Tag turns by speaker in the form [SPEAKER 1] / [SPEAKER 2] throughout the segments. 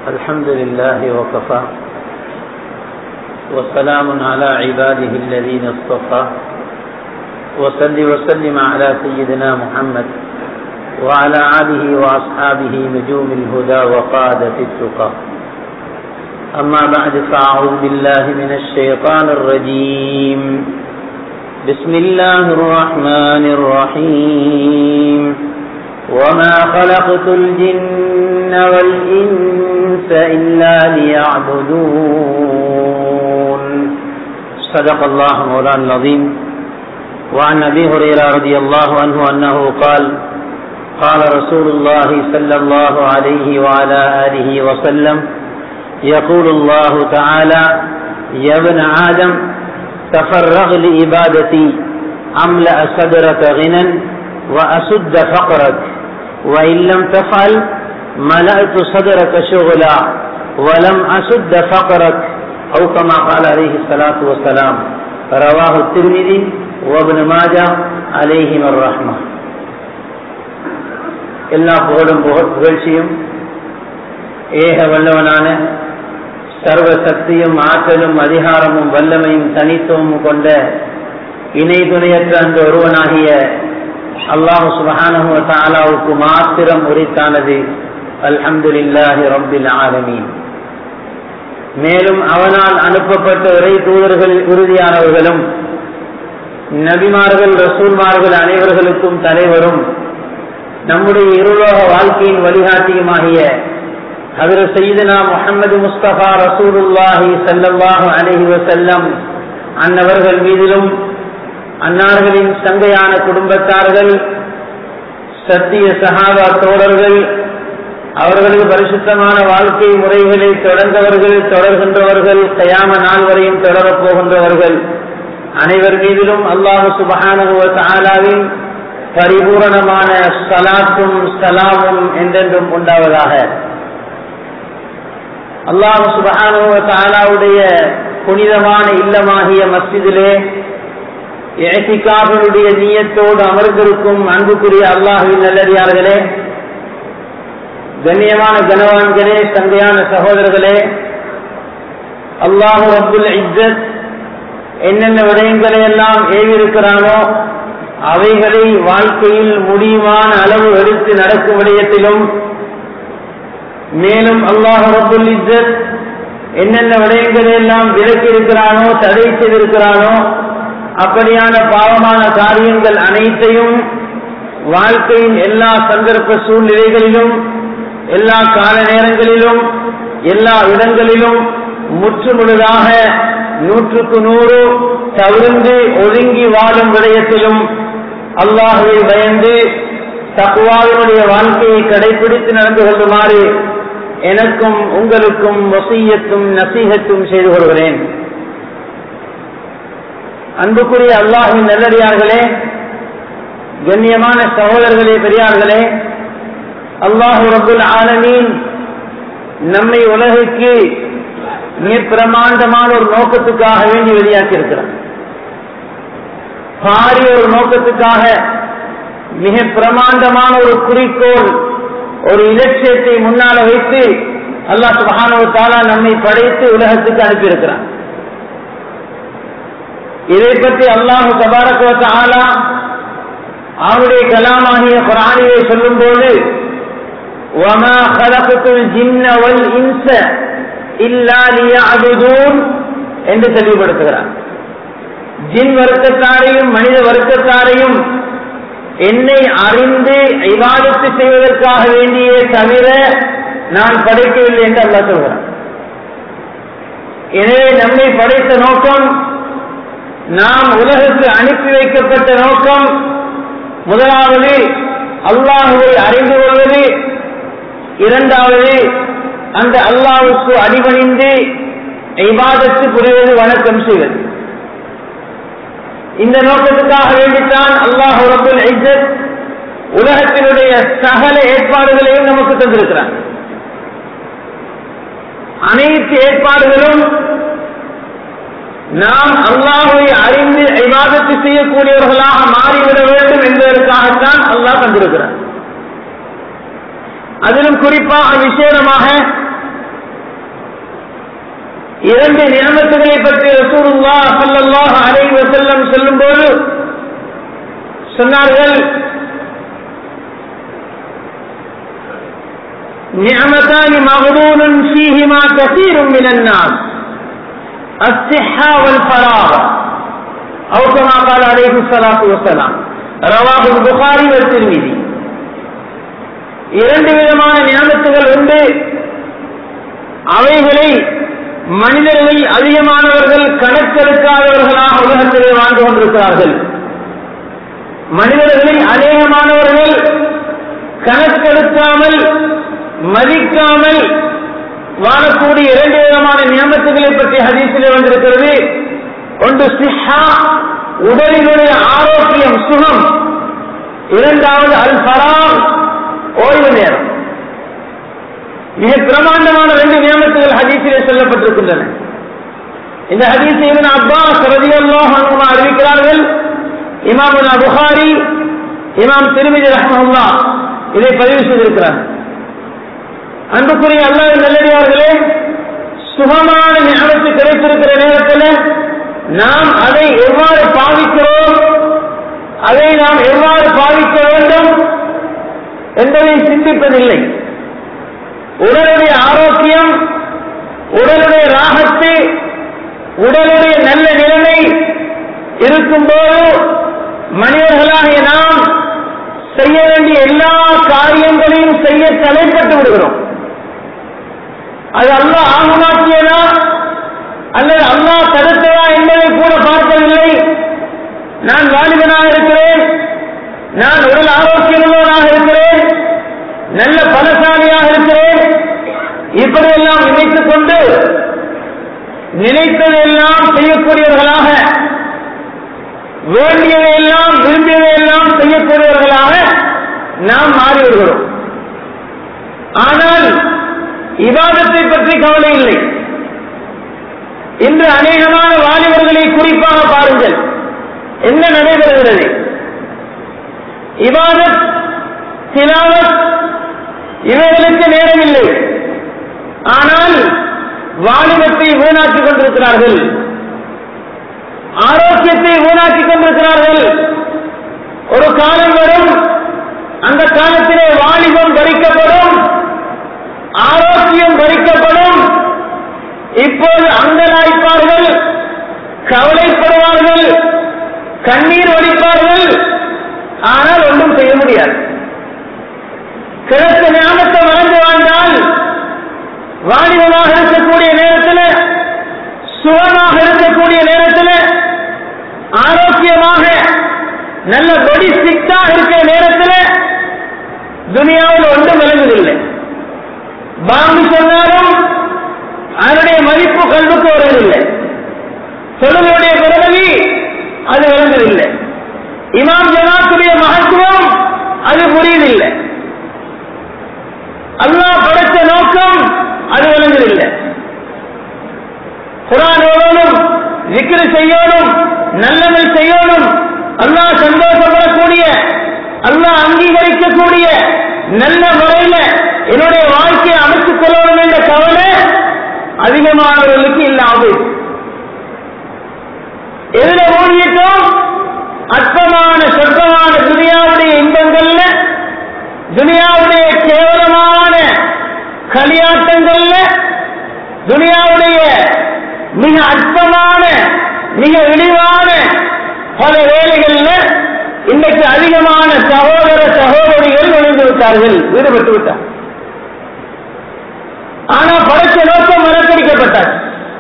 [SPEAKER 1] الحمد لله وكفى وسلام على عباده الذين اصطفى وصل وسلم على سيدنا محمد وعلى آله وأصحابه نجوم الهدى وقادة التقى أما بعد فأعوذ بالله من الشيطان الرجيم بسم الله الرحمن الرحيم وما خلقت الجن والإنس إلا ليعبدون صدق الله مولانا العظيم وعن أبي هريرة رضي الله عنه أنه قال قال رسول الله صلى الله عليه وعلى آله وسلم يقول الله تعالى يا ابن آدم تفرغ لعبادتي أملأ صدرك غنى وأسد فقرك وإن لم تفعل ملأت صدرك شغلا ولم أسد فقرك أو كما قال عليه الصلاة والسلام رواه الترمذي وابن ماجه عليهم الرحمة எல்லா புகழும் புகழ்ச்சியும் ஏக வல்லவனான சர்வ சக்தியும் ஆற்றலும் அதிகாரமும் வல்லமையும் தனித்துவமும் கொண்ட இணை துணையற்ற அந்த ஒருவனாகிய அல்லாஹு சுபஹானஹு தாலாவுக்கு மாத்திரம் உரித்தானது அல்ஹம்துலில்லாஹி ரப்பில் ஆலமீன் மேலும் அவனால் அனுப்பப்பட்ட ஒரே தூதர்கள் உறுதியானவர்களும் நபிமார்கள் ரசூல்மார்கள் அனைவர்களுக்கும் தலைவரும் நம்முடைய இருலோக வாழ்க்கையின் வழிகாட்டியுமாகிய அதில் செய்தனா முகமது முஸ்தபா ரசூலுல்லாஹி சல்லாஹு அலஹி வசல்லம் அன்னவர்கள் மீதிலும் அன்னார்களின் சங்கையான குடும்பத்தார்கள் சத்திய சகாபா தோழர்கள் அவர்களது பரிசுத்தமான வாழ்க்கை முறைகளை தொடர்ந்தவர்கள் தொடர்கின்றவர்கள் கயாம நாள் வரையும் தொடரப் போகின்றவர்கள் அனைவர் மீதிலும் அல்லாஹு சுபஹானுவ தாலாவின் பரிபூரணமான சலாத்தும் சலாமும் என்றென்றும் உண்டாவதாக அல்லாஹு சுபஹானுவ தாலாவுடைய புனிதமான இல்லமாகிய மஸ்ஜிதிலே ஏசிகாபனுடைய நீயத்தோடு அமர்ந்திருக்கும் அன்புக்குரிய அல்லாஹுவின் நல்லடியார்களே கண்ணியமான கனவான்களே சந்தையான சகோதரர்களே அல்லாஹு அப்துல் இஜத் என்னென்ன விடயங்களை எல்லாம் ஏவிருக்கிறானோ அவைகளை வாழ்க்கையில் முடியுமான அளவு எடுத்து நடக்கும் விடயத்திலும் மேலும் அல்லாஹ் ரபுல் இஜத் என்னென்ன விடயங்களை எல்லாம் விலக்கி இருக்கிறானோ தடை செய்திருக்கிறானோ அப்படியான பாவமான காரியங்கள் அனைத்தையும் வாழ்க்கையின் எல்லா சந்தர்ப்ப சூழ்நிலைகளிலும் எல்லா கால நேரங்களிலும் எல்லா இடங்களிலும் முற்றுமுழுதாக நூற்றுக்கு நூறு தவிர்ந்து ஒதுங்கி வாழும் விடயத்திலும் அல்லாஹுவை பயந்து தக்குவாவினுடைய வாழ்க்கையை கடைபிடித்து நடந்து கொள்ளுமாறு எனக்கும் உங்களுக்கும் வசீயத்தும் நசீகத்தும் செய்து கொள்கிறேன் அன்புக்குரிய அல்லாஹின் நல்லடியார்களே கண்ணியமான சகோதரர்களே பெரியார்களே அல்லாஹு ரபுல் ஆலமீன் நம்மை உலகுக்கு மிக பிரமாண்டமான ஒரு நோக்கத்துக்காக வேண்டி வெளியாக்கி இருக்கிறார் பாரிய ஒரு நோக்கத்துக்காக மிக பிரமாண்டமான ஒரு குறிக்கோள் ஒரு இலட்சியத்தை முன்னால வைத்து அல்லாஹ் சுபஹானு தாலா நம்மை படைத்து உலகத்துக்கு அனுப்பியிருக்கிறார் இதை பற்றி அல்லாஹு தபாரக ஆலா அவருடைய கலாமாகிய குரானியை சொல்லும் போது وما خلقت الجن والانس الا ليعبدون என்று தெளிவுபடுத்துகிறார் ஜின் வர்க்கத்தாரையும் மனித வர்க்கத்தாரையும் என்னை அறிந்து இவாதத்து செய்வதற்காக வேண்டியே தவிர நான் படைக்கவில்லை என்று அல்லா சொல்கிறார் எனவே நம்மை படைத்த நோக்கம் நாம் உலகுக்கு அனுப்பி வைக்கப்பட்ட நோக்கம் முதலாவது அல்லாஹுவை அறிந்து கொள்வது இரண்டாவது அந்த அல்லாவுக்கு அடிபணிந்து ஐபாதத்து புரிவது வணக்கம் செய்வது இந்த நோக்கத்துக்காக வேண்டித்தான் அல்லாஹ் ரபுல் ஐசத் உலகத்தினுடைய சகல ஏற்பாடுகளையும் நமக்கு தந்திருக்கிறார் அனைத்து ஏற்பாடுகளும் நாம் அல்லாஹை அறிந்து ஐவாதத்து செய்யக்கூடியவர்களாக மாறிவிட வேண்டும் என்பதற்காகத்தான் அல்லாஹ் தந்திருக்கிறார் அதிலும் குறிப்பாக விசேடமாக இரண்டு நியமத்துகளை பற்றி ரசூலுல்லா ஸல்லல்லாஹு அலைஹி வஸல்லம் சொல்லும்போது சொன்னார்கள் نعمتان مغبون فيهما كثير من الناس الصحة والفراغ أو كما قال عليه الصلاة والسلام رواه البخاري والترمذي இரண்டு விதமான ஞாபகத்துகள் உண்டு அவைகளை மனிதர்களில் அதிகமானவர்கள் கணக்கெடுக்காதவர்களாக உலகத்திலே வாழ்ந்து கொண்டிருக்கிறார்கள் மனிதர்களில் அநேகமானவர்கள் கணக்கெடுக்காமல் மதிக்காமல் வாழக்கூடிய இரண்டு விதமான நியமத்துகளை பற்றி ஹதீஸிலே வந்திருக்கிறது ஒன்று சிஹா உடலினுடைய ஆரோக்கியம் சுகம் இரண்டாவது அல் ஃபராம் ஓய்வு நேரம் மிக பிரமாண்டமான ரெண்டு நியமத்துகள் ஹதீஸிலே சொல்லப்பட்டிருக்கின்றன இந்த ஹதீஸ் இவன் அப்பாஸ் ரதியல்லாஹு அன்ஹு அறிவிக்கிறார்கள் இமாம் புகாரி இமாம் திருமிதி ரஹ்மஹுல்லா இதை பதிவு செய்திருக்கிறார் அன்புக்குரிய அல்லாஹ் நல்லடியார்களே சுகமான ஞானத்து கிடைத்திருக்கிற நேரத்தில் நாம் அதை எவ்வாறு பாவிக்கிறோம் அதை நாம் எவ்வாறு பாவிக்க வேண்டும் என்பதை சிந்திப்பதில்லை உடலுடைய ஆரோக்கியம் உடலுடைய ராகத்து உடலுடைய நல்ல நிலைமை இருக்கும்போது மனிதர்களாகிய நாம் செய்ய வேண்டிய எல்லா காரியங்களையும் செய்ய தலைப்பட்டு விடுகிறோம் அது அல்லா ஆகுமாக்கியதா அல்லது அல்லாஹ் தடுத்ததா என்பதை கூட பார்க்கவில்லை நான் வாலிபனாக இருக்கிறேன் நான் உடல் ஆரோக்கியமுள்ளவனாக இருக்கிறேன் நல்ல பலசாலியாக இருக்கிறேன் இப்படியெல்லாம் நினைத்துக் கொண்டு நினைத்ததையெல்லாம் செய்யக்கூடியவர்களாக வேண்டியதையெல்லாம் விரும்பியதையெல்லாம் செய்யக்கூடியவர்களாக நாம் மாறி வருகிறோம் ஆனால் இவாதத்தை பற்றி கவலை இல்லை இன்று அநேகமான வாலிபர்களை குறிப்பாக பாருங்கள் என்ன நடைபெறுகிறது இவாதத் சிலாவத் இவைகளுக்கு நேரமில்லை ஆனால் வாலிபத்தை வீணாக்கிக் கொண்டிருக்கிறார்கள் ஆரோக்கியத்தை வீணாக்கிக் கொண்டிருக்கிறார்கள் ஒரு காலம் வரும் அந்த காலத்திலே வாலிபம் பறிக்கப்படும் ஆரோக்கியம் பறிக்கப்படும் இப்போது அங்கலாய்ப்பார்கள் கவலைப்படுவார்கள் கண்ணீர் வடிப்பார்கள் ஆனால் ஒன்றும் செய்ய முடியாது கிழக்கு ஞானத்தை வளர்ந்து வாழ்ந்தால் வாலிபமாக இருக்கக்கூடிய நேரத்தில் சுகமாக இருக்கக்கூடிய நேரத்தில் ஆரோக்கியமாக நல்ல பொடி சிக்ஸாக இருக்கிற நேரத்தில் துனியாவில் ஒன்றும் விளங்குவதில்லை பாம்பு சொன்னாலும் அதனுடைய மதிப்பு கல்வுக்கு வருவதில்லை தொழுகையுடைய பிறகு அது விளங்குவதில்லை இமாம் ஜனாத்துடைய மகத்துவம் அது புரியுதில்லை அல்லாஹ் படைத்த நோக்கம் அது விளங்குவதில்லை குரான் ஓதணும் விக்கிரி செய்யணும் நல்லமல் செய்யணும் அல்லாஹ் சந்தோஷப்படக்கூடிய அல்லாஹ் அங்கீகரிக்கக்கூடிய நல்ல முறையில என்னுடைய வாழ்க்கையை அமைத்துக் கொள்ளணும் என்ற கவலை அதிகமானவர்களுக்கு இல்லாமல் எதுல மூழ்கிட்டோம் அற்பமான சொற்பமான துனியாவுடைய இன்பங்கள்ல துனியாவுடைய கேவலமான களியாட்டங்கள்ல துனியாவுடைய மிக அற்பமான மிக இழிவான பல வேலைகள்ல இன்றைக்கு அதிகமான சகோதர சகோதரிகள் நுழைந்து விட்டார்கள் ஈடுபட்டு விட்டார் ஆனா படைச்ச நோக்கம் மறக்கடிக்கப்பட்டார்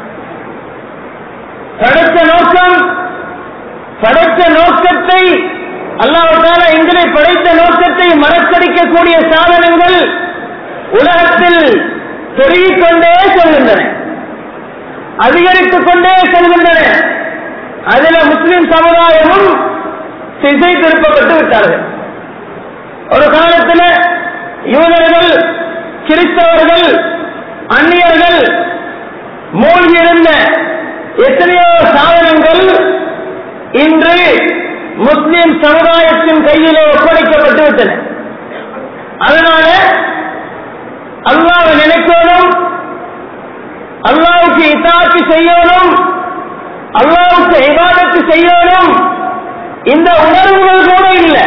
[SPEAKER 1] படைத்த நோக்கம் படைத்த நோக்கத்தை அல்லாவத்தால எங்களை படைத்த நோக்கத்தை மறக்கடிக்கக்கூடிய சாதனங்கள் உலகத்தில் பெருகிக் கொண்டே செல்கின்றன அதிகரித்துக் கொண்டே செல்கின்றன அதில முஸ்லிம் சமுதாயமும் திசை திருப்பப்பட்டு விட்டார்கள் ஒரு காலத்தில் யூதர்கள் கிறிஸ்தவர்கள் அந்நியர்கள் மூழ்கியிருந்த எத்தனையோ சாதனங்கள் இன்று முஸ்லிம் சமுதாயத்தின் கையிலே ஒப்படைக்கப்பட்டு விட்டன அதனால அல்லாவை நினைக்கணும் அல்லாவுக்கு இத்தா அல்லாஹ்க்கு செய்யணும் அல்லாஹ்வுக்கு இபாதத்து செய்யணும் இந்த உணர்வுகள் கூட இல்லை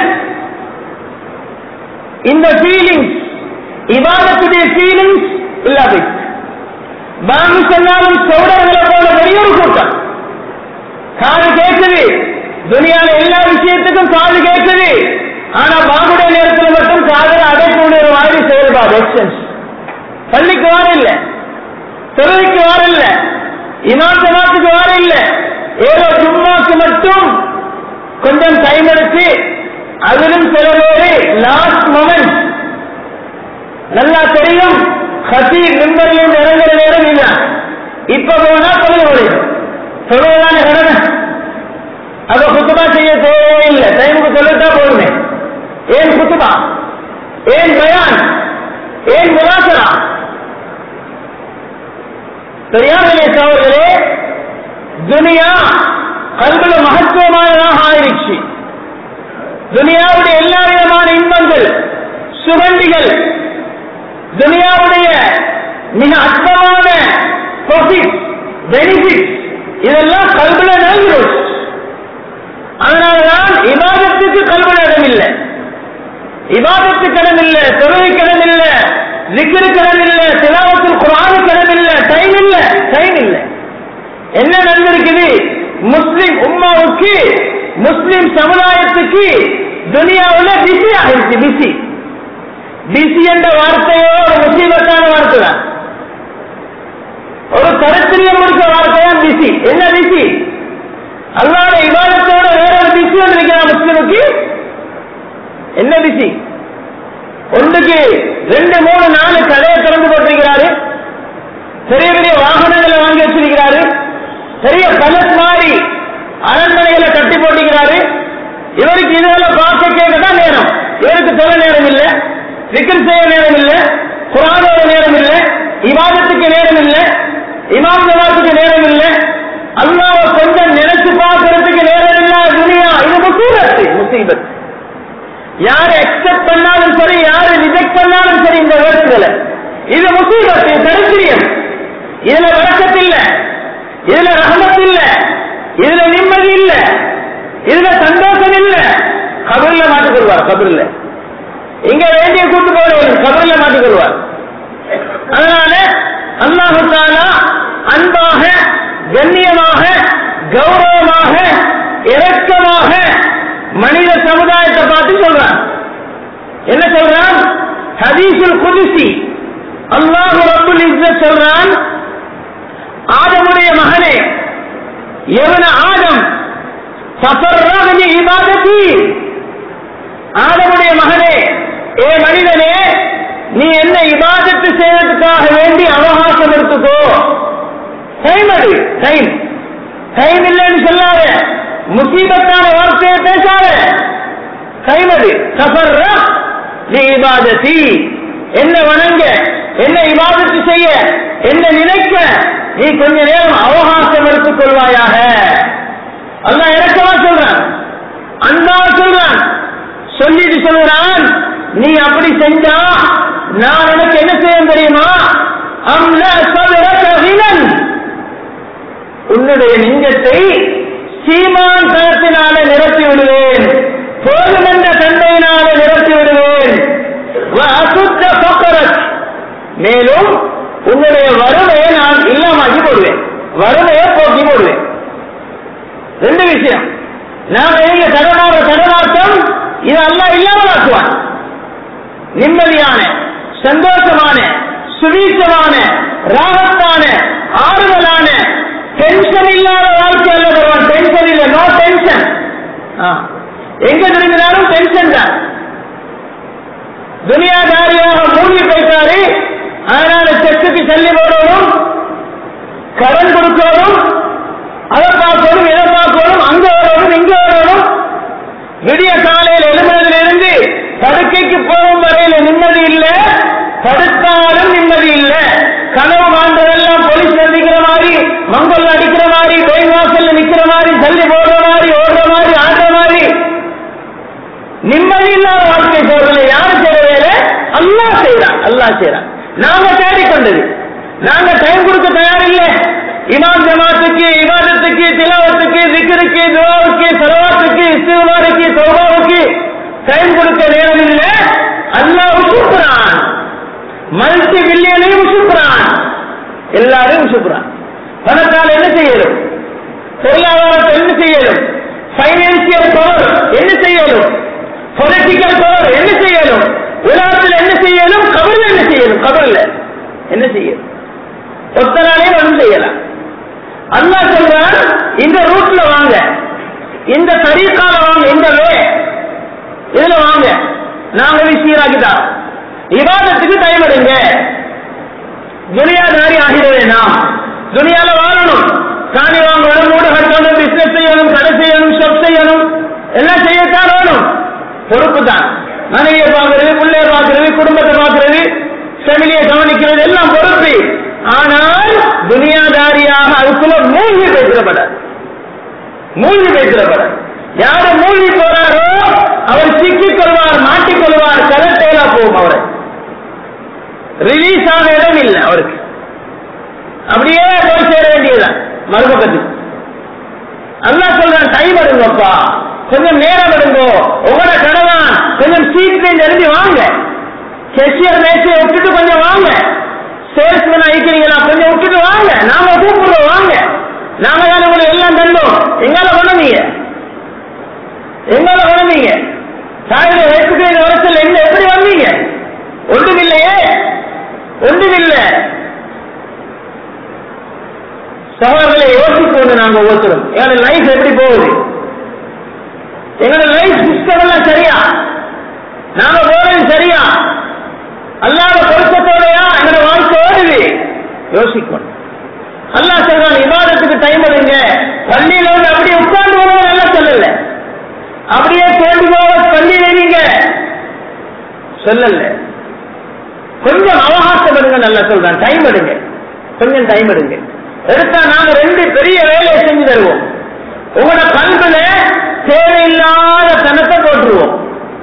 [SPEAKER 1] இந்த ஃபீலிங்ஸ் இபாதத்துடைய ஃபீலிங்ஸ் இல்லாது பாங்கு சொன்னாலும் சோழர்களை போல பெரிய ஒரு கூட்டம் காது கேட்குது துனியால எல்லா விஷயத்துக்கும் காது கேட்குது ஆனா பாங்குடைய நேரத்தில் மட்டும் காதல அடைக்கூடிய மாதிரி செயல்பாடு எக்ஸ்டென்ஸ் பள்ளிக்கு வார இல்ல தொழுகைக்கு வார இல்ல இமாம் ஜமாத்துக்கு வார இல்ல ஏதோ ஜும்மாக்கு மட்டும் கொஞ்சம் டைம் எடுத்து அதிலும் சில பேரு லாஸ்ட் மொமெண்ட் நல்லா தெரியும் ஹசீர் மெம்பர்லேருந்து இறங்குற நேரம் இல்ல இப்ப போனா தொழில் முடியும் தொழிலான கடமை அதை குத்துபா செய்ய தேவையே இல்லை டைமுக்கு சொல்லிட்டா போதுமே ஏன் குத்துபா ஏன் பயான் ஏன் முலாசரா பெரியார்களே சோழர்களே துனியா கல்வில மகத்துவமானதாக ஆயிருச்சு துனியாவுடைய எல்லா விதமான இன்பங்கள் சுகண்டிகள் துனியாவுடைய மிக அற்பமான ப்ராஃபிட் பெனிஃபிட் இதெல்லாம் கல்வில நல்கிறோம் அதனாலதான் இபாதத்துக்கு கல்வில இடம் இல்லை இபாதத்து கடன் இல்ல தொழுகை கடன் இல்ல லிக்கரு கடன் இல்ல திலாவத்தில் குரானு கடன் இல்ல டைம் இல்ல டைம் இல்ல என்ன நடந்திருக்குது முஸ்லிம் உம்மாவுக்கு முஸ்லிம் சமுதாயத்துக்கு துனியாவுல பிஸி ஆகிருச்சு பிஸி பிஸி என்ற வார்த்தையோ ஒரு முசீபத்தான வார்த்தை தான் ஒரு கருத்திரியம் முடிச்ச வார்த்தையா பிஸி என்ன பிஸி அல்லாத இவாதத்தோட வேற ஒரு பிஸி வந்து இருக்கிறான் முஸ்லிமுக்கு என்ன பிஸி ஒன்றுக்கு ரெண்டு மூணு நாலு கடையை திறந்து போட்டிருக்கிறாரு பெரிய பெரிய வாகனங்களை வாங்கி வச்சிருக்கிறாரு பெரிய பலஸ் மாறி அரண்மனைகளை கட்டி போட்டிருக்கிறாரு இவருக்கு இதெல்லாம் பார்க்க கேட்க தான் நேரம் இவருக்கு தொலை நேரம் இல்லை விக்கிரம் செய்ய நேரம் இல்லை குரானோட நேரம் இல்லை இவாதத்துக்கு நேரம் இல்லை இமாம் ஜமாத்துக்கு நேரம் இல்லை அல்லாவை கொஞ்சம் நினைச்சு பார்க்கறதுக்கு நேரம் இல்லை துனியா இது முசீபத்து முசீபத் யாரு அக்செப்ட் பண்ணாலும் சரி யாரு ரிஜெக்ட் பண்ணாலும் சரி இந்த வேர்டுகளை இது முசீபத்து தரித்திரியம் இதுல வழக்கத்து இல்ல இதுல ரகமத் இல்ல இதுல நிம்மதி இல்ல இதுல சந்தோஷம் இல்ல கபரில் மாட்டிக்கொள்வார் கபரில் இங்க வேண்டிய கூட்டு போறவர்கள் கபரில் மாட்டிக்கொள்வார் அதனால அல்லாஹு தாலா அன்பாக கண்ணியமாக கௌரவமாக இரக்கமாக மனித சமுதாயத்தை பார்த்து சொல்றான் என்ன சொல்றான் ஹதீசுல் குதிசி அல்லாஹு ரப்புல் இஸ்ஸத் சொல்றான் ஆதமுடைய மகனே எவன ஆதம் சஃபர்ரகனி இபாதத்தி ஆதமுடைய மகனே ஏ மனிதனே நீ என்ன இபாதத்து செய்யறதுக்காக வேண்டி அவகாசம் எடுத்துக்கோ டைம் அது டைம் டைம் இல்லைன்னு சொல்லாத முசீபத்தான வார்த்தையை பேசாத டைம் அது சஃபர்ர நீ இபாதத்தி என்ன வணங்க என்ன இபாதத்து செய்ய என்ன நினைக்க நீ கொஞ்ச நேரம் அவகாசம் எடுத்துக் கொள்வாயாக அல்லாஹ் இறக்கமா சொல்றான் அன்பா சொல்றான் சொல்லிட்டு சொல்றான் நீ அப்படி செஞ்சா நான் உனக்கு என்ன செய்ய தெரியுமா அம்ல சதுரன் உன்னுடைய நெஞ்சத்தை சீமான் தரத்தினால நிரப்பி விடுவேன் போதும் என்ற தந்தையினால நிரப்பி விடுவேன் அசுத்த சொக்கரத் மேலும் உன்னுடைய வறுமையை நான் இல்லாமாக்கி போடுவேன் வறுமையை போக்கி போடுவேன் ரெண்டு விஷயம் நாம எங்க தடமாற தடமாற்றம் இது அல்லா இல்லாமலாக்குவான் நிம்மதியான சந்தோஷமான சுவீச்சமான ராகத்தான ஆறுதலான டென்ஷன் இல்லாத வாழ்க்கை அல்ல தருவான் டென்ஷன் இல்ல நோ டென்ஷன் எங்க திரும்பினாலும் டென்ஷன் தான் துனியாதாரியாக மூழ்கி போயிட்டாரு அதனால செக்குக்கு செல்லி போடணும் கடன் கொடுக்கணும் அதை பார்க்கணும் இதை பார்க்கணும் அங்க வரணும் இங்க வரணும் விடிய காலையில் எழுதுறதுல இருந்து படுக்கைக்கு போகும் வரையில நிம்மதி இல்ல படுத்தாலும் நிம்மதி இல்ல கனவு மாண்டதெல்லாம் போலீஸ் அடிக்கிற மாதிரி மங்கல் அடிக்கிற மாதிரி கோயில் வாசல்ல நிக்கிற மாதிரி தள்ளி போடுற மாதிரி ஓடுற மாதிரி ஆடுற மாதிரி நிம்மதி இல்லாத வாழ்க்கை போறதுல யாரு செய்யற வேலை அல்லா செய்யறான் அல்லா செய்யறான் நாங்க தேடிக்கொண்டது நாங்க டைம் கொடுக்க தயார் இல்லை இமாம் ஜமாத்துக்கு இவாதத்துக்கு திலாவத்துக்கு திக்கருக்கு துவாவுக்கு சலவாத்துக்கு இஸ்திவாருக்கு சௌபாவுக்கு டைம் கொடுக்க நேரம் இல்லை அல்லாஹ் உசுப்புறான் மல்டி பில்லியனையும் உசுப்புறான் எல்லாரையும் உசுப்புறான் பணத்தால் என்ன செய்யணும் பொருளாதாரத்தை என்ன செய்யணும் பைனான்சியல் பவர் என்ன செய்யணும் பொலிட்டிக்கல் பவர் என்ன செய்யணும் உலகத்தில் என்ன செய்யணும் கபரில் என்ன செய்யணும் கபரில் என்ன செய்யணும் ஒத்தனாலே ஒன்றும் செய்யலாம் அல்லாஹ் சொல்றான் இந்த ரூட்ல வாங்க இந்த தரீக்கால வாங்க இந்த வே இதுல வாங்க நாங்க சீராக்கிட்டா இவாதத்துக்கு டைம் எடுங்க துனியாதாரி ஆகிட வேணாம் துனியால வாழணும் காணி வாங்கணும் மூடு கட்டணும் பிசினஸ் செய்யணும் கடை செய்யணும் ஷப் செய்யணும் எல்லாம் செய்யத்தான் வேணும் பொறுப்பு தான் மனைவியை பார்க்கறது பிள்ளைய பார்க்கறது குடும்பத்தை பார்க்கறது ஃபேமிலியை கவனிக்கிறது எல்லாம் பொறுப்பு ஆனால் துனியாதாரியாக அதுக்குள்ள மூழ்கி பேசிடப்படாது மூழ்கி பேசிடப்படாது யாரு மூழ்கி போறாரோ அவர் சிக்கிக் கொள்வார் மாட்டிக்கொள்வார் கலட்டையில போகும் அவரை ரிலீஸ் ஆன இடம் இல்லை அவருக்கு அப்படியே போய் சேர வேண்டியதுதான் மறுபக்கத்துக்கு அல்லா சொல்றான் டைம் எடுங்கப்பா கொஞ்சம் நேரம் எடுங்கோ உங்களோட கடவான் கொஞ்சம் சீக்கிரம் எழுதி வாங்க கெஷியர் மேட்சை விட்டுட்டு கொஞ்சம் வாங்க சேல்ஸ்மேன் ஆயிக்கிறீங்களா கொஞ்சம் விட்டுட்டு வாங்க நாம கூப்பிடுறோம் வாங்க நாம தான் உங்களுக்கு எல்லாம் தந்தோம் எங்கால பண்ணுவீங்க எங்கால பண்ணுவீங்க சாயில வயசுக்கு வருஷத்தில் எங்க எப்படி வந்தீங்க ஒன்றுமில்லையே ஒன்றுமில்லை சகோதரர்களை யோசிக்கணும் நாங்க ஒவ்வொருத்தரும் எங்களோட லைஃப் எப்படி போகுது எங்களோட லைஃப் சிஸ்டம் எல்லாம் சரியா நாங்க போறது சரியா அல்லாத பொருத்தத்தோடையா எங்களோட வாழ்க்கை ஓடுது யோசிக்கணும் அல்லா சொல்றான் விவாதத்துக்கு டைம் எடுங்க பள்ளியில வந்து அப்படியே உட்கார்ந்து போவது நல்லா சொல்லல அப்படியே தோண்டி போக பள்ளி வைங்க சொல்லல கொஞ்சம் அவகாசம் எடுங்க நல்லா சொல்றான் டைம் எடுங்க கொஞ்சம் டைம் எடுங்க எடுத்தா நாங்க ரெண்டு பெரிய வேலையை செஞ்சு தருவோம் உங்களோட பண்புல தேவையில்லாத தனத்தை போட்டுருவோம்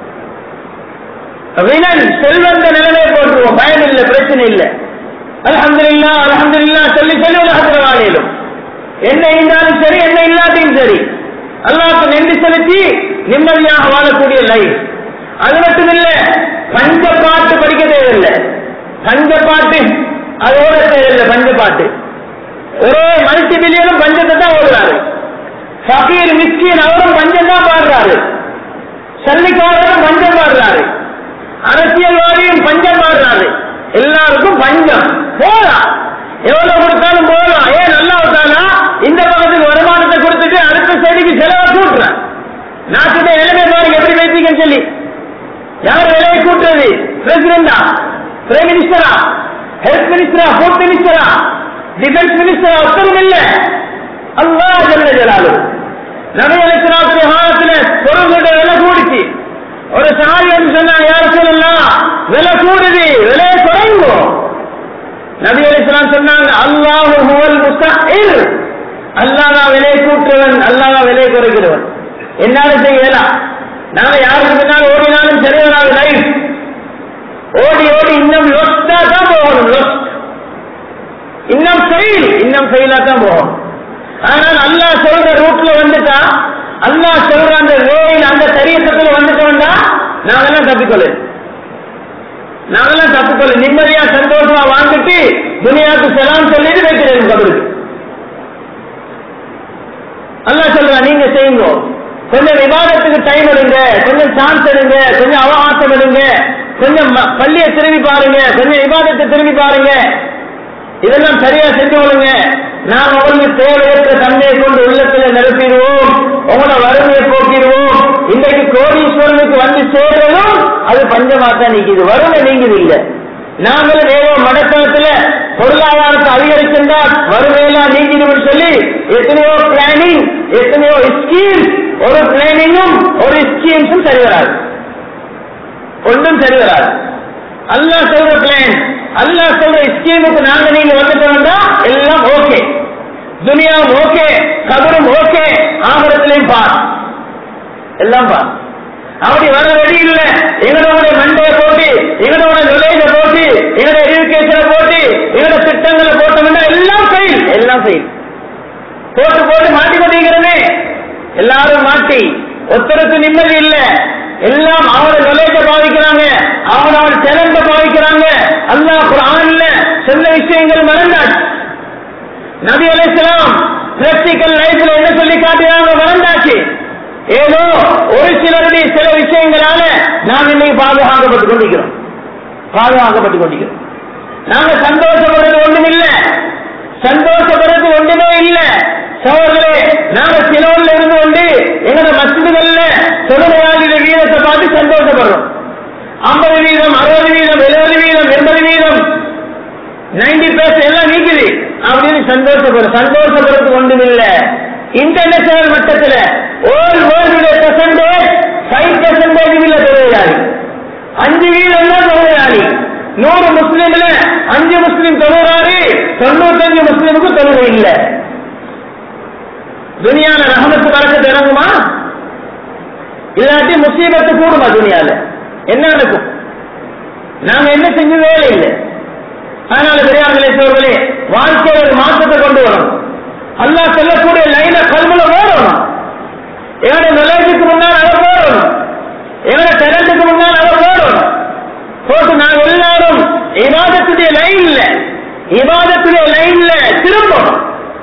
[SPEAKER 1] வினன் செல்வந்த நிலைமையை போட்டுருவோம் பயம் இல்லை பிரச்சனை இல்லை அலமதுல்லா அலமதுல்லா சொல்லி சொல்லி உலகத்துல வாழையிலும் என்ன இருந்தாலும் சரி என்ன இல்லாட்டியும் சரி அல்லாஹ்க்கு நன்றி செலுத்தி நிம்மதியாக வாழக்கூடிய லைஃப் அது மட்டும் இல்ல பஞ்ச பாட்டு படிக்க தேவையில்லை பஞ்ச பாட்டு அது ஓட தேவையில்லை பஞ்ச பாட்டு ஒரே மல்டி பில்லியனும் பஞ்சத்தை தான் ஓடுறாரு ஃபகீர் மிஸ்கின் அவரும் பஞ்சம் தான் பாடுறாரு சல்லிக்காரரும் பஞ்சம் பாடுறாரு அரசியல்வாதியும் பஞ்சம் பாடுறாரு எல்லாருக்கும் பஞ்சம் போலாம் எவ்வளவு கொடுத்தாலும் போகலாம் ஏன் நல்லா விட்டானா இந்த பக்கத்துக்கு வருமானத்தை கொடுத்துட்டு அடுத்த சைடுக்கு செலவை கூட்டுறேன் நாட்டுல நிலைமை பாருங்க எப்படி பேசிக்கன்னு சொல்லி யார் விலையை கூட்டுறது பிரசிடண்டா பிரைம் மினிஸ்டரா ஹெல்த் மினிஸ்டரா ஃபுட் மினிஸ்டரா டிஃபென்ஸ் மினிஸ்டரா ஒத்தரும் இல்ல அல்லா ஜல்ல ஜலாலு நபி அலிஸ்லாத்துடைய காலத்துல பொருள்கிட்ட விலை கூடிச்சு ஒரு சாரி வந்து சொன்னாங்க யார் சொல்லலாம் விலை கூடுது விலையை குறைங்கும் நபி அலிஸ்லாம் சொன்னாங்க அல்லாஹு ஹுவல் முஸ்தஹிர் அல்லாஹ் தான் விலையை கூட்டுறவன் அல்லாஹ் தான் விலையை குறைக்கிறவன் என்னால செய்யலாம் நாங்க யாருக்கு பின்னால் ஓடினாலும் சரி வராது லைஃப் ஓடி ஓடி இன்னும் லொஸ்டா தான் போகணும் லொஸ்ட் இன்னும் ஃபெயில் இன்னும் ஃபெயிலா தான் போகணும் ஆனால் அல்லாஹ் சொல்ற ரூட்ல வந்துட்டா அல்லாஹ் சொல்ற அந்த வேயில் அந்த சரியத்துல வந்துட்டோம்னா நாங்கெல்லாம் தப்பிக்கொள்ளு நாங்கெல்லாம் தப்பிக்கொள்ளு நிம்மதியா சந்தோஷமா வாங்கிட்டு துனியாவுக்கு செலாம் சொல்லிட்டு வைக்கிறேன் கபருக்கு அல்லாஹ் சொல்றா நீங்க செய்யுங்க கொஞ்சம் விவாதத்துக்கு டைம் எடுங்க கொஞ்சம் சான்ஸ் எடுங்க கொஞ்சம் அவகாசம் எடுங்க கொஞ்சம் ம- பள்ளியை திரும்பி பாருங்க கொஞ்சம் விவாதத்தை திரும்பி பாருங்க இதெல்லாம் சரியா செஞ்சு கொள்ளுங்க நாம் உங்களுக்கு தேவையற்ற தன்மையை கொண்டு உள்ளத்துல நிரப்பிடுவோம் உங்களோட வறுமையை போக்கிடுவோம் இன்றைக்கு கோடீஸ்வரனுக்கு வந்து சேர்றதும் அது பஞ்சமாத்தான் நீக்குது வறுமை நீங்குது இல்ல நாங்களும் ஏதோ மடத்தனத்துல பொருளாதாரத்தை அதிகரிக்கின்றால் வறுமையெல்லாம் நீங்கிடும் சொல்லி எத்தனையோ பிளானிங் எத்தனையோ ஸ்கீம் ஒரு பிளானிங்கும் ஒரு ஸ்கீம்ஸும் சரி வராது ஒன்றும் சரி வராது அல்லாஹ் சொல்ற பிளான் அல்லாஹ் சொல்ற ஸ்கீமுக்கு நாங்க நீங்க வந்துட்டோம்னா எல்லாம் ஓகே துனியாவும் ஓகே கபரும் ஓகே ஆபரத்திலையும் பார் எல்லாம் பார் அப்படி வர வழி இல்ல எங்களோட மண்டையை போட்டு எங்களோட நுழைய போட்டு எங்களோட எஜுகேஷனை போட்டு எங்களோட திட்டங்களை போட்டோம்னா எல்லாம் ஃபெயில் எல்லாம் ஃபெயில் போட்டு போட்டு மாட்டி கொண்டிருக்கிறமே எல்லாரும் மாட்டி ஒருத்தருக்கு நிம்மதி இல்ல எல்லாம் அவனோட நிலையத்தை பாவிக்கிறாங்க அவனோட திறந்த பாவிக்கிறாங்க அல்லாஹ் குரான்ல சொன்ன விஷயங்கள் மறந்தாச்சு நபி அலைஹிஸ்ஸலாம் பிராக்டிக்கல் லைஃப்ல என்ன சொல்லி காட்டுறாங்க மறந்தாச்சு ஏதோ ஒரு சிலருடைய சில விஷயங்களால நாம் இன்னைக்கு பாதுகாக்கப்பட்டுக் கொண்டிருக்கிறோம் பாதுகாக்கப்பட்டுக் கொண்டிருக்கிறோம் நாங்க சந்தோஷப்படுறது ஒண்ணும் இல்ல சந்தோஷப்படுறது ஒண்ணுமே இல்ல சோழர்களே நாங்க சிலோன்ல இருந்து கொண்டு எங்களோட மசிதுகள்ல தொழுகையாளிட வீதத்தை பார்த்து சந்தோஷப்படுறோம் ஐம்பது வீதம் அறுபது வீதம் எழுபது வீதம் எண்பது வீதம் நைன்டி பெர்சன்ட் எல்லாம் நீக்குது அப்படின்னு சந்தோஷப்படும் சந்தோஷப்படுறது ஒன்றும் இல்ல இன்டர்நேஷனல் மட்டத்தில் all world percentage five percentage இல்ல தொழிலாளி அஞ்சு வீதம் தான் தொழிலாளி நூறு முஸ்லீம்ல அஞ்சு முஸ்லீம் தொழுகிறாரு தொண்ணூத்தஞ்சு முஸ்லீமுக்கு தொழுகை இல்ல துனியால ரஹமத்து பறக்கத்து இறங்குமா இல்லாட்டி முசீபத்து கூடுமா துனியால என்ன நடக்கும் நாங்க என்ன செஞ்சதே இல்லை அதனால பெரியார்களே சோர்களே வாழ்க்கையில் ஒரு மாற்றத்தை கொண்டு வரணும் அல்லாஹ் சொல்லக்கூடிய லைன கல்வில ஓடணும் எங்களோட நிலையத்துக்கு முன்னால் அதை போடணும் எங்களோட டேலண்ட்டுக்கு முன்னால் அதை போடணும் போட்டு நாங்க எல்லாரும் இவாதத்துடைய லைன்ல இவாதத்துடைய லைன்ல திரும்பணும்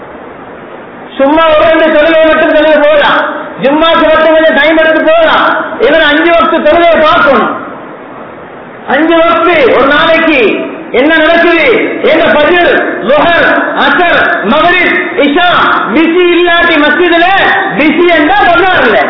[SPEAKER 1] சும்மா ஒரு ரெண்டு தொழுகை மட்டும் தொழுகை போகலாம் ஜும்மாக்கு மட்டும் கொஞ்சம் டைம் எடுத்து போகலாம் இவர் அஞ்சு வருஷம் தொழுகையை பார்க்கணும் அஞ்சு வருஷம் ஒரு நாளைக்கு என்ன நடக்குது என்ன பஜர் லுஹர் அசர் மகரிப் இஷா பிசி இல்லாட்டி மஸ்ஜிதுல பிசி என்றா சொன்னார்ல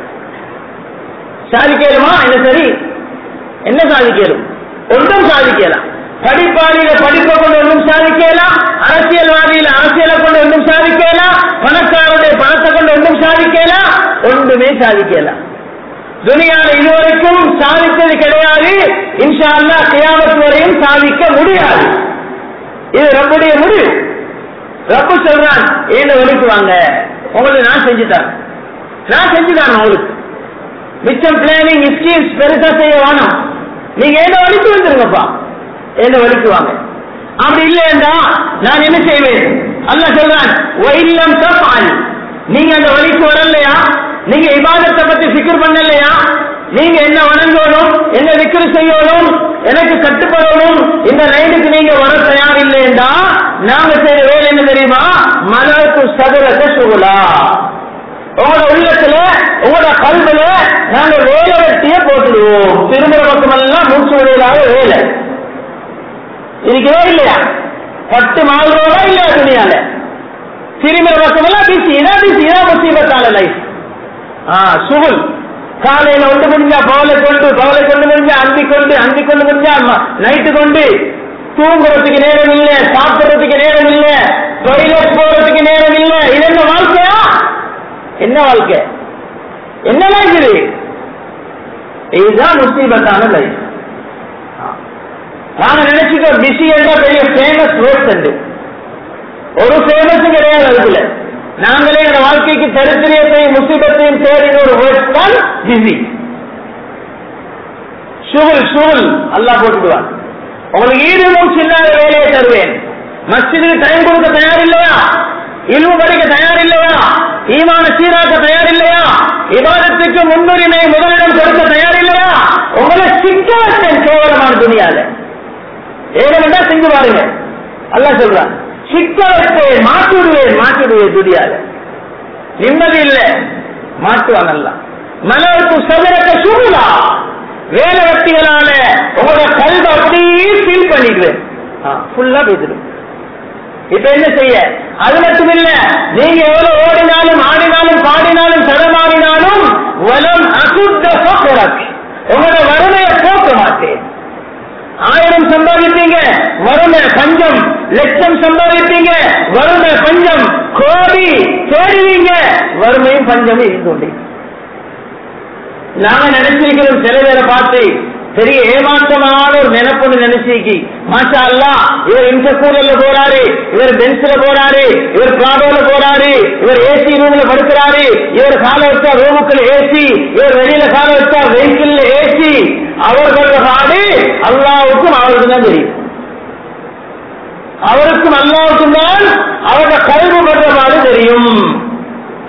[SPEAKER 1] சாதிக்கலுமா என்ன சரி என்ன சாதிக்கலும் ஒன்றும் சாதிக்கலாம் படிப்பாளியில படிப்பை கொண்டு ஒன்றும் சாதிக்கலாம் அரசியல்வாதியில அரசியலை கொண்டு ஒன்றும் சாதிக்கலாம் பணக்காரருடைய பணத்தை கொண்டு ஒன்றும் சாதிக்கலாம் ஒன்றுமே சாதிக்கலாம் துனியால இதுவரைக்கும் சாதித்தது கிடையாது இன்ஷா அல்லா கியாமத் வரையும் சாதிக்க முடியாது இது ரப்புடைய முடிவு ரப்பு சொல்றான் ஏன் வழிக்கு வாங்க உங்களுக்கு நான் செஞ்சுட்டேன் நான் செஞ்சுதான் உங்களுக்கு மிச்சம் பிளானிங் ஸ்கீம்ஸ் பெருசா செய்ய வேணும் நீங்க என்ன வழிக்கு வந்துருங்கப்பா என்ன வழிக்கு வாங்க அப்படி இல்லையா நான் என்ன செய்வேன் அல்ல சொல்றான் ஒயில்லம் தப்பான் நீங்க அந்த வழிக்கு வரலையா நீங்க இபாதத்தை பத்தி சிக்கர் பண்ணலையா நீங்க என்ன வணங்கணும் என்ன விக்கிரி செய்யணும் எனக்கு கட்டுப்படணும் இந்த லைனுக்கு நீங்க வர தயார் இல்லையா நாங்க செய்யற வேலை என்ன தெரியுமா மலருக்கு சதுரத்தை சுகுலா உங்களோட உள்ளத்துல உங்களோட கல்வில நாங்க வேலை வெட்டிய போட்டுடுவோம் திரும்புற பக்கம் எல்லாம் மூச்சு விடையிலாக வேலை இருக்கவே இல்லையா பத்து மாத ரூபா இல்லையா துணியால திரும்புற பக்கம் எல்லாம் பிசி இதான் பிசி இதான் முசீபத்தான லைஃப் சுகுல் காலையில ஒன்று முடிஞ்சா பவலை கொண்டு பவலை கொண்டு முடிஞ்சா அந்தி கொண்டு அந்தி கொண்டு முடிஞ்சா நைட்டு கொண்டு தூங்குறதுக்கு நேரம் இல்ல சாப்பிடுறதுக்கு நேரம் இல்ல டொய்லெட் போறதுக்கு நேரம் இல்ல இது என்ன வாழ்க்கையா என்ன வாழ்க்கை என்ன லைஃப் இது இதுதான் முசீபத்தான லைஃப் நாங்க நினைச்சுக்கோம் பிஸி என்ற பெரிய ஃபேமஸ் வேர்ட்ஸ் உண்டு ஒரு ஃபேமஸும் கிடையாது அதுக்குள்ள நாங்களே எங்க வாழ்க்கைக்கு தரித்திரியத்தையும் முசீபத்தையும் தேடின ஒரு வேர்ட்ஸ் தான் பிஸி சுகுல் சுகுல் அல்லாஹ் போட்டுடுவான் உங்களுக்கு ஈடுமும் சில்லாத வேலையை தருவேன் மஸ்ஜிதுக்கு டைம் கொடுக்க தயார் இல்லையா இல்மு படிக்க தயார் இல்லையா ஈமான சீராக்க தயார் இல்லையா இபாதத்துக்கு முன்னுரிமை முதலிடம் கொடுக்க தயார் இல்லையா உங்களை சிக்க வச்சேன் கேவலமான துணியால ஏகமெண்டா செஞ்சு பாருங்க அல்லாஹ் சொல்றான் சிக்க வைப்பேன் மாற்றிடுவேன் மாற்றிடுவேன் துணியால நிம்மதி இல்ல மாற்றுவான் அல்ல மலருக்கு சதுரக்க சூழலா வேலை வட்டிகளால உங்களோட கல்வி அப்படியே ஃபீல் பண்ணிடுவேன் ஃபுல்லா பேசிடும் இப்ப என்ன செய்ய அது மட்டும் இல்ல நீங்க எவ்வளவு ஓடினாலும் ஆடினாலும் பாடினாலும் தடமாறினாலும் வலம் அசுத்த போக்குவரத்து உங்களோட வறுமையை போக்க மாட்டேன் ஆயிரம் சம்பாதிப்பீங்க வறுமை பஞ்சம் லட்சம் சம்பாதிப்பீங்க வறுமை பஞ்சம் கோடி தேடுவீங்க வறுமையும் பஞ்சமும் இருந்து கொண்டே நாங்க நினைச்சிருக்கிறோம் சில பேரை பார்த்து பெரிய ஏமாற்றமான ஒரு நினைப்புன்னு நினைச்சிக்கி மாஷா அல்லா இவர் இன்டர்கூலர்ல போறாரு இவர் பென்ஸ்ல போறாரு இவர் பிராடோல போறாரு இவர் ஏசி ரூம்ல படுக்கிறாரு இவர் கால வச்சா ரூமுக்குள்ள ஏசி இவர் வெளியில கால வச்சா வெஹிக்கிள் ஏசி அவர்கள் பாடு அல்லாவுக்கும் அவருக்கு தான் தெரியும் அவருக்கும் அல்லாவுக்கும் தான் அவரோட கல்வி பண்ற பாடு தெரியும்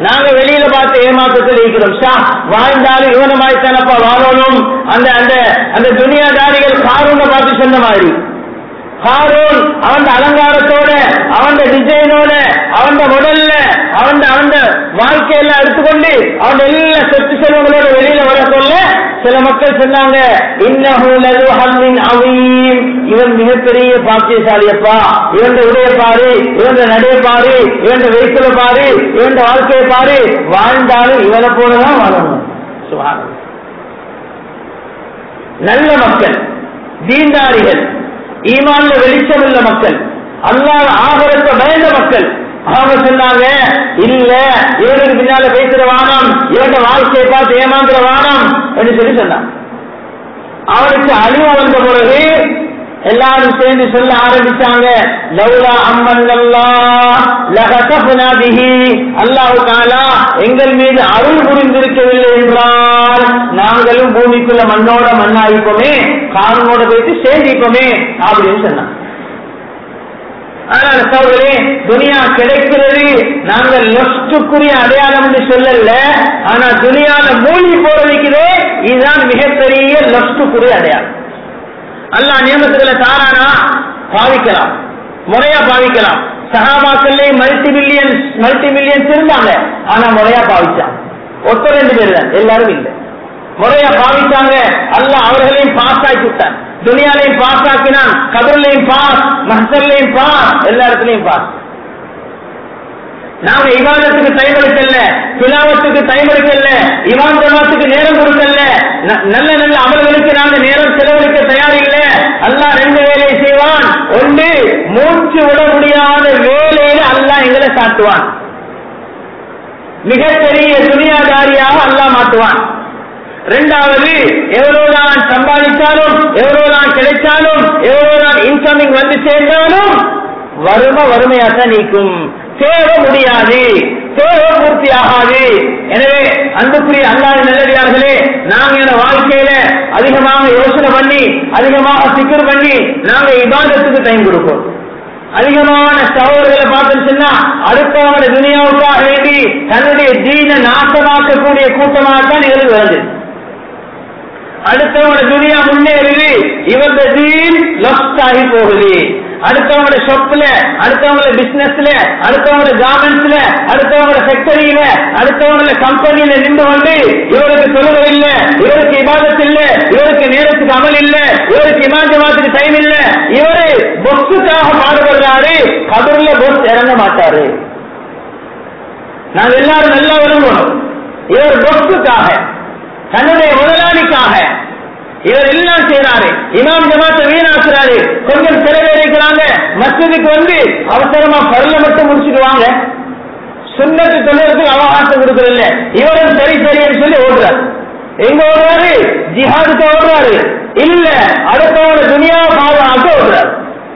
[SPEAKER 1] நாங்க வெளியில பார்த்து ஏமாற்றத்தில் இருக்கிறோம் ஷா வாழ்ந்தாலும் இவன மாதிரி தானப்பா வாழணும் அந்த அந்த அந்த துனியாதாரிகள் காரூனை பார்த்து சொன்ன மாதிரி ஹாரூன் அவன் அலங்காரத்தோட அவன் டிசைனோட அவன் உடல்ல அவன் அவன் வாழ்க்கையெல்லாம் எடுத்துக்கொண்டு அவன் எல்லா சொத்து செல்வங்களோட வெளியில வர சொல்ல சில மக்கள் சொன்னாங்க இன்னஹூலின் அவீம் இவன் மிகப்பெரிய பாக்கியசாலியப்பா இவன் உடைய பாரு இவன் நடைய பாரு இவன் வெயித்துல பாரு இவன் வாழ்க்கையை பாரு வாழ்ந்தாலும் இவனை போலதான் வாழணும் சுகாரம் நல்ல மக்கள் தீண்டாரிகள் ஈமான்ல வெளிச்சமுள்ள மக்கள் அல்லாஹ் ஆகரத்தை பயந்த மக்கள் அவங்க சொன்னாங்க இல்ல இவனுக்கு பின்னால பேசுற வானம் இவன் வாழ்க்கையை பார்த்து ஏமாந்துற வானம் என்று சொல்லி சொன்னான் அவனுக்கு அழிவு வந்த பிறகு எல்லாரும் சேர்ந்து சொல்ல ஆரம்பிச்சாங்க லவ்லா அம்மன் லஹதஃபுனாபிஹி அல்லாஹு தஆலா எங்கள் மீது அருள் புரிந்திருக்கவில்லை என்றால் நாங்களும் பூமிக்குள்ள மண்ணோட மண்ணாயிப்போமே காரணோட போயிட்டு சேர்ந்திப்போமே அப்படின்னு சொன்னாங்க ஆனால் சோதரே துனியா கிடைக்கிறது நாங்கள் லொஸ்டுக்குரிய அடையாளம் என்று சொல்லல ஆனா துனியால மூழ்கி போறதுக்குதே இதுதான் மிகப்பெரிய லொஸ்டுக்குரிய அடையாளம் அல்லாஹ் நியமத்துகளை தாரானா பாவிக்கலாம் முறையா பாவிக்கலாம் சகாபாக்கள்லயே மல்டி மில்லியன் மல்டி மில்லியன்ஸ் இருந்தாங்க ஆனா முறையா பாவிச்சாங்க ஒத்த ரெண்டு பேர் தான் எல்லாரும் இல்லை முறையா பாவிச்சாங்க அல்லாஹ் அவர்களையும் பாஸ் ஆக்கி விட்டான் துனியாலையும் பாஸ் ஆக்கினான் கபர்லையும் பாஸ் மஹர்லையும் பாஸ் எல்லா இடத்துலையும் பாஸ் நாம இவாதத்துக்கு டைம் எடுக்கல திலாவத்துக்கு டைம் எடுக்கல இமான் ஜமாத்துக்கு நேரம் கொடுக்கல ந- நல்ல நல்ல அமல்களுக்கு நாங்க நேரம் செலவழிக்க தயார் இல்ல அல்லாஹ் ரெண்டு வேலையை செய்வான் ஒன்று மூச்சு விட முடியாத வேலையில அல்லாஹ் எங்களை சாட்டுவான் மிகப்பெரிய துணியாதாரியாக அல்லாஹ் மாட்டுவான் இரண்டாவது எவ்வளவுதான் சம்பாதித்தாலும் எவ்வளவுதான் கிடைச்சாலும் எவ்வளவுதான் இன்கமிங் வந்து சேர்ந்தாலும் வறுமை வறுமையாத்தான் நீக்கும் தேவை முடியாது தேவை பூர்த்தி ஆகாது எனவே அன்புக்குரிய அல்லாத நல்லடியார்களே நாங்க இந்த வாழ்க்கையில அதிகமாக யோசனை பண்ணி அதிகமாக சிக்கர் பண்ணி நாங்க இபாதத்துக்கு டைம் கொடுப்போம் அதிகமான சகோதரர்களை பார்த்து சொன்னா அடுத்தவங்க துனியாவுக்காக வேண்டி தன்னுடைய தீன நாசமாக்கக்கூடிய கூட்டமாக தான் எங்களுக்கு வருது அடுத்தவங்க துனியா முன்னேறுது இவங்க தீன் லொஸ்ட் ஆகி போகுது அடுத்தவங்களோட ஷாப்ல அடுத்தவங்கள பிசினஸ்ல அடுத்தவங்களோட கார்மெண்ட்ஸ்ல அடுத்தவங்களோட ஃபேக்டரியில அடுத்தவங்கள கம்பெனியில நின்று கொண்டு இவருக்கு தொழுகை இல்ல இவருக்கு இபாதத் இல்ல இவருக்கு நேரத்துக்கு அமல் இல்ல இவருக்கு இமான் ஜமாத்துக்கு டைம் இல்ல இவரு பொஸ்ஸுக்காக பாடுபடுறாரு கபர்ல பொஸ் இறங்க மாட்டாரு நாங்க எல்லாரும் நல்லா விரும்பணும் இவர் பொஸ்ஸுக்காக தன்னுடைய முதலாளிக்காக இவர் எல்லாம் செய்யறாரு இமாம் ஜமாத்தை வீணாக்குறாரு கொஞ்சம் சில பேர் இருக்கிறாங்க மசூதிக்கு வந்து அவசரமா பரல மட்டும் முடிச்சுக்குவாங்க சுண்ணத்து தொழிலுக்கு அவகாசம் கொடுக்கறதில்ல இவரும் சரி சரின்னு சொல்லி ஓடுறாரு எங்க ஓடுறாரு ஜிஹாதுக்கு ஓடுறாரு இல்ல அடுத்தவங்க துணியாவை பாதுகாக்க ஓடுறாரு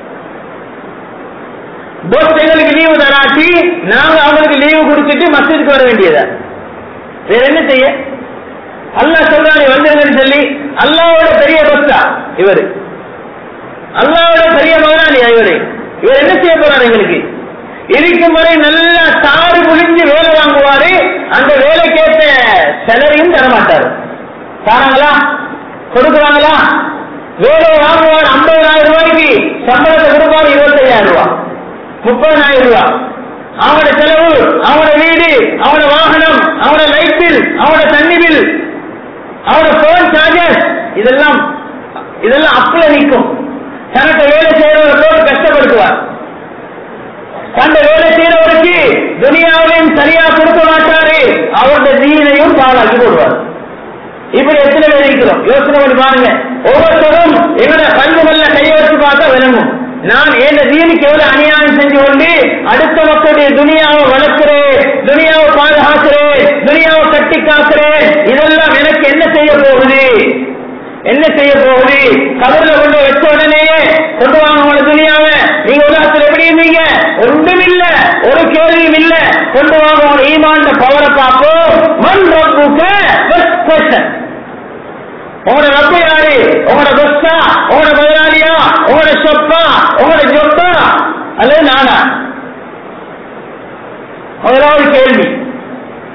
[SPEAKER 1] போஸ் எங்களுக்கு லீவு தராட்டி நாங்க அவங்களுக்கு லீவு கொடுத்துட்டு மசூதிக்கு வர வேண்டியதா வேற என்ன செய்ய அல்லாஹ் சொல்றாரு வந்துருங்கன்னு சொல்லி அல்லாவோட பெரிய பஸ்தா இவரு அல்லாவோட பெரிய முதலாளியா இவரு இவர் என்ன செய்ய போறாரு எங்களுக்கு இருக்கும் வரை நல்லா தாறு புழிஞ்சு வேலை வாங்குவாரு அந்த வேலைக்கேற்ற செலவையும் தரமாட்டாரு தாராங்களா கொடுக்குறாங்களா வேலையை வாங்குவார் ஐம்பதாயிரம் ரூபாய்க்கு சம்பளத்தை கொடுப்பாரு இருபத்தையாயிரம் ரூபாய் முப்பதாயிரம் ரூபாய் அவனோட செலவு அவனோட வீடு அவனோட வாகனம் அவனோட லைட் பில் அவனோட தண்ணி பில் அவனோட போன் சார்ஜஸ் இதெல்லாம் இதெல்லாம் அப்பல நிற்கும் தனக்கு வேலை செய்யறவரை போட்டு கஷ்டப்படுத்துவார் தந்த வேலை செய்யறவருக்கு துனியாவிலையும் சரியா கொடுக்க மாட்டாரு அவருடைய தீனையும் பாழாக்கி போடுவார் இப்படி எத்தனை பேர் இருக்கிறோம் யோசனை பண்ணி பாருங்க ஒவ்வொருத்தரும் எங்களோட கல்விகள்ல கையை வச்சு பார்த்தா விளங்கும் நான் என் தீனுக்கு எவ்வளவு அநியாயம் செஞ்சு கொண்டு அடுத்த மக்களுடைய துனியாவை வளர்க்கிறேன் துனியாவை பாதுகாக்கிறேன் துனியாவை கட்டி காக்கிறேன் இதெல்லாம் எனக்கு என்ன செய்ய போகுது என்ன செய்ய போகுது கபர்ல கொண்டு வச்ச உடனேயே கொண்டு வாங்க உங்களோட துணியாவை நீங்க உலகத்தில் எப்படி இருந்தீங்க ஒன்றும் இல்ல ஒரு கேள்வியும் இல்ல கொண்டு வாங்க உங்களோட ஈமான் பவரை பார்ப்போம் மண் ரப்புக்க ஃபர்ஸ்ட் கொஸ்டன் உங்களோட ரப்ப யாரு உங்களோட பஸ்ஸா உங்களோட முதலாளியா உங்களோட சொப்பா உங்களோட ஜொப்பா அல்லது நானா முதலாவது கேள்வி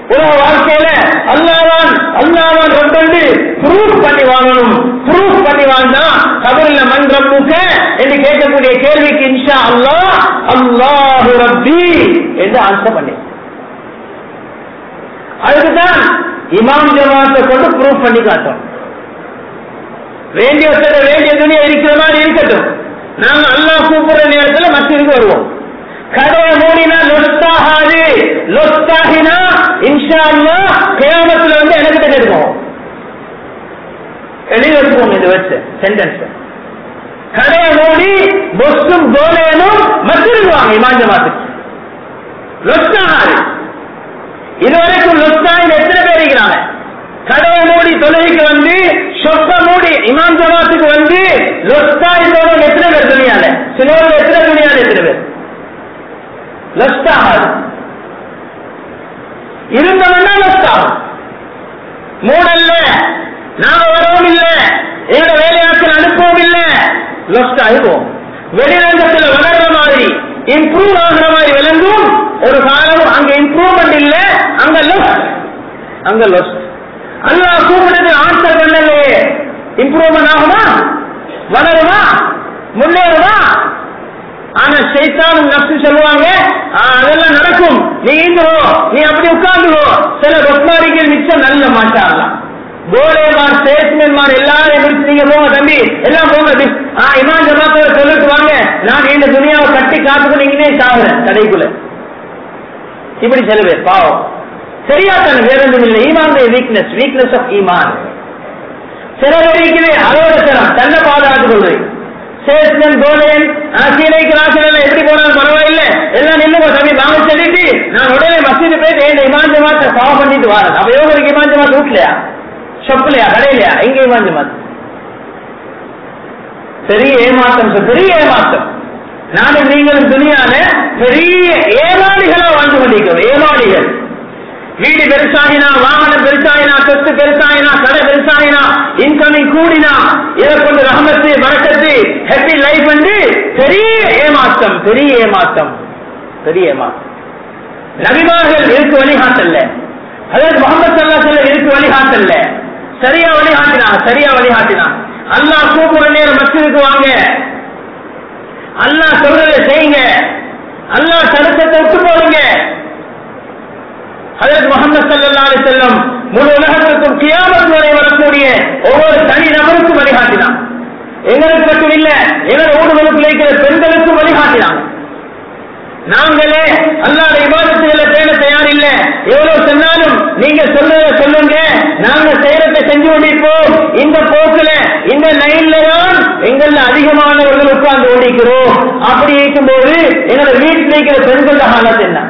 [SPEAKER 1] உலக வாழ்க்கையில அல்லாதான் அல்லாதான் ரொம்பண்டு ப்ரூஃப் பண்ணி வாங்கணும் ப்ரூஃப் பண்ணி வாழ்ந்தா கபரில் மன்றம் முக என்று கேட்கக்கூடிய கேள்விக்கு இன்ஷா அல்லாஹ் அல்லாஹு ரப்பி என்று ஆன்சர் பண்ணி அதுக்குதான் இமாம் ஜமாத்தை கொண்டு ப்ரூஃப் பண்ணி காட்டும் வேண்டிய வேண்டிய துணியா இருக்கிற மாதிரி இருக்கட்டும் நாங்க அல்லாஹ் கூப்பிடுற நேரத்தில் மத்திற்கு வருவோம் கடையை மூடினா லொஸ்டாகாது லொஸ்டாகினா இன்ஷா அல்லா கியாமத்துல வந்து எனக்கு தெரிஞ்சிருக்கோம் எழுதி வச்சுக்கோங்க இது வச்சு சென்டென்ஸ் கடையை மூடி பொஸ்டும் கோலேனும் மத்திருவாங்க இமாஞ்ச மாத்துக்கு லொஸ்டாகாது இதுவரைக்கும் லொஸ்டாயின் எத்தனை பேர் இருக்கிறாங்க கடையை மூடி தொழுகைக்கு வந்து சொப்ப மூடி இமாம் ஜமாத்துக்கு வந்து லொஸ்டாயினோட எத்தனை பேர் துணியால சிலோட எத்தனை துணியால எத்தனை பேர் லஸ்ட் ஆகாது இருந்தவன்னா லஸ்ட் ஆகும் மூடல்ல நாம வரவும் இல்லை எங்களோட வேலையாட்கள் அனுப்பவும் இல்லை லஸ்ட் ஆகிடுவோம் வெளிரங்கத்தில் வளர்ற மாதிரி இம்ப்ரூவ் ஆகிற மாதிரி விளங்கும் ஒரு காலம் அங்க இம்ப்ரூவ்மெண்ட் இல்ல அங்க லொஸ்ட் அங்க லொஸ்ட் அல்லா கூப்பிடுறது ஆன்சர் பண்ணலையே இம்ப்ரூவ்மெண்ட் ஆகுமா வளருமா முன்னேறுமா ஆனா சைத்தானும் நப்சு சொல்லுவாங்க அதெல்லாம் நடக்கும் நீ இந்துவோ நீ அப்படி உட்கார்ந்துவோ சில ரொப்பாரிகள் மிச்சம் நல்ல மாட்டாங்களாம் கோலேமார் சேல்ஸ்மேன்மார் எல்லாரும் விரிச்சு நீங்க போங்க தம்பி எல்லாம் போங்க இமான் ஜமாத்தோட சொல்லிட்டு வாங்க நான் இந்த துணியாவை கட்டி காத்துக்கு நீங்களே சாகுறேன் கடைக்குள்ள இப்படி சில பேர் பாவம் சரியா தானே வேற ஒன்றும் இல்லை ஈமான் வீக்னஸ் வீக்னஸ் ஆஃப் ஈமான் சில பேர் இருக்குது அதோட சிலம் தன்னை பாதுகாத்துக் கொள்வது சேல்ஸ்மேன் கோலேன் சீலைக்கு ராசிகள் எப்படி போனாலும் பரவாயில்ல எல்லாம் நில்லுங்க தம்பி வாங்க சொல்லிட்டு நான் உடனே மசீது போயிட்டு என் இமான் ஜமாத்தை சாவ பண்ணிட்டு வரேன் அப்ப எவ்வளவு இருக்கு இமான் ஜமாத் வீட்லையா ஷொப்லையா கடையிலையா எங்க இமான் ஜமாத் பெரிய ஏமாற்றம் பெரிய ஏமாற்றம் நானும் நீங்களும் துணியால பெரிய ஏமாளிகளா வாழ்ந்து கொண்டிருக்கிறோம் ஏமாளிகள் வீடு பெருசாகினா வாகனம் பெருசாகினா சொத்து பெருசாகினா கடை பெருசாகினா இன்கமிங் கூடினா இதை கொண்டு ரஹமத்து வரக்கத்து ஹெப்பி லைஃப் வந்து பெரிய ஏமாற்றம் பெரிய ஏமாற்றம் பெரிய ஏமாற்றம் நபிமார்கள் இருக்கு வழிகாட்டல்ல அதாவது முகமது சல்லா சொல்ல இருக்கு வழிகாட்டல்ல சரியா வழிகாட்டினான் சரியா வழிகாட்டினான் அல்லாஹ் கூப்பிடுற நேரம் மசிதுக்கு வாங்க அல்லாஹ் சொல்றதை செய்யுங்க அல்லாஹ் தடுக்கத்தை விட்டு போடுங்க அதற்கு முகமது சல்லா அலி செல்லம் முழு உலகத்திற்கும் கியாமத் வரை வரக்கூடிய ஒவ்வொரு தனி நபருக்கும் வழிகாட்டினான் எங்களுக்கு மட்டும் இல்ல எங்கள் ஊடுகளுக்குள்ள இருக்கிற பெண்களுக்கும் வழிகாட்டினான் நாங்களே அல்லாத விவாதத்துகளை பேண தயார் இல்ல எவ்வளவு சொன்னாலும் நீங்க சொல்றத சொல்லுங்க நாங்க செய்யறதை செஞ்சு கொண்டிருப்போம் இந்த போக்குல இந்த லைன்ல தான் எங்கள்ல அதிகமானவர்கள் உட்கார்ந்து ஓடிக்கிறோம் அப்படி இருக்கும்போது என்னோட வீட்டில் இருக்கிற பெண்களோட ஹாலத் என்ன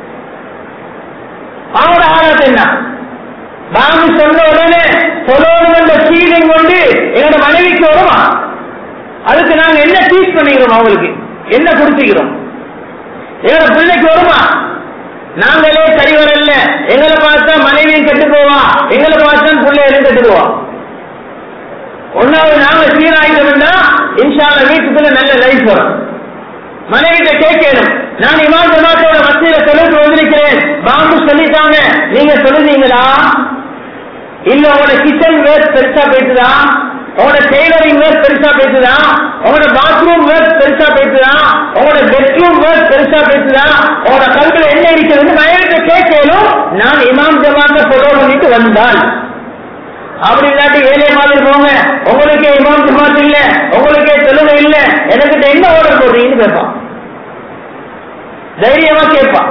[SPEAKER 1] அவரோட ஹாலத் என்ன நாங்க சொன்ன உடனே சொல்லணும் என்ற ஃபீலிங் கொண்டு என்னோட மனைவிக்கு வருமா அதுக்கு நாங்க என்ன டீச் பண்ணிக்கிறோம் அவங்களுக்கு என்ன கொடுத்துக்கிறோம் எங்களோட பிள்ளைக்கு வருமா நாங்களே சரி வரல எங்களை பார்த்தா மனைவியும் கெட்டு போவா எங்களை பார்த்தா பிள்ளைகளும் கெட்டு போவா ஒன்னாவது நாங்க சீராயிட்டோம்னா இன்ஷால வீட்டுக்குள்ள நல்ல லைஃப் வரும் மனைவிட்ட கேட்கணும் நான் இமாம் ஜமாத்தோட மத்தியில சொல்லிட்டு வந்திருக்கிறேன் பாம்பு சொல்லிட்டாங்க நீங்க சொல்லுவீங்களா இல்ல உங்களோட கிச்சன் வேஸ்ட் பெருசா போயிட்டுதா உங்களோட டெய்லரிங் வேஸ்ட் பெருசா போயிட்டுதா உங்களோட பாத்ரூம் வேஸ்ட் பெருசா போயிட்டுதா உங்களோட பெட்ரூம் வேஸ்ட் பெருசா போயிட்டுதா உங்களோட கல்வில என்ன இருக்கிறது மனைவிட்ட கேட்கணும் நான் இமாம் ஜமாத்த ஃபாலோ பண்ணிட்டு வந்தால் அப்படி இல்லாட்டி வேலையை மாதிரி போங்க உங்களுக்கே இமாம் ஜமாத் இல்ல உங்களுக்கே தொழுகை இல்ல எனக்கிட்ட என்ன ஆர்டர் போடுறீங்கன்னு கேட்பான் தைரியமா கேட்பான்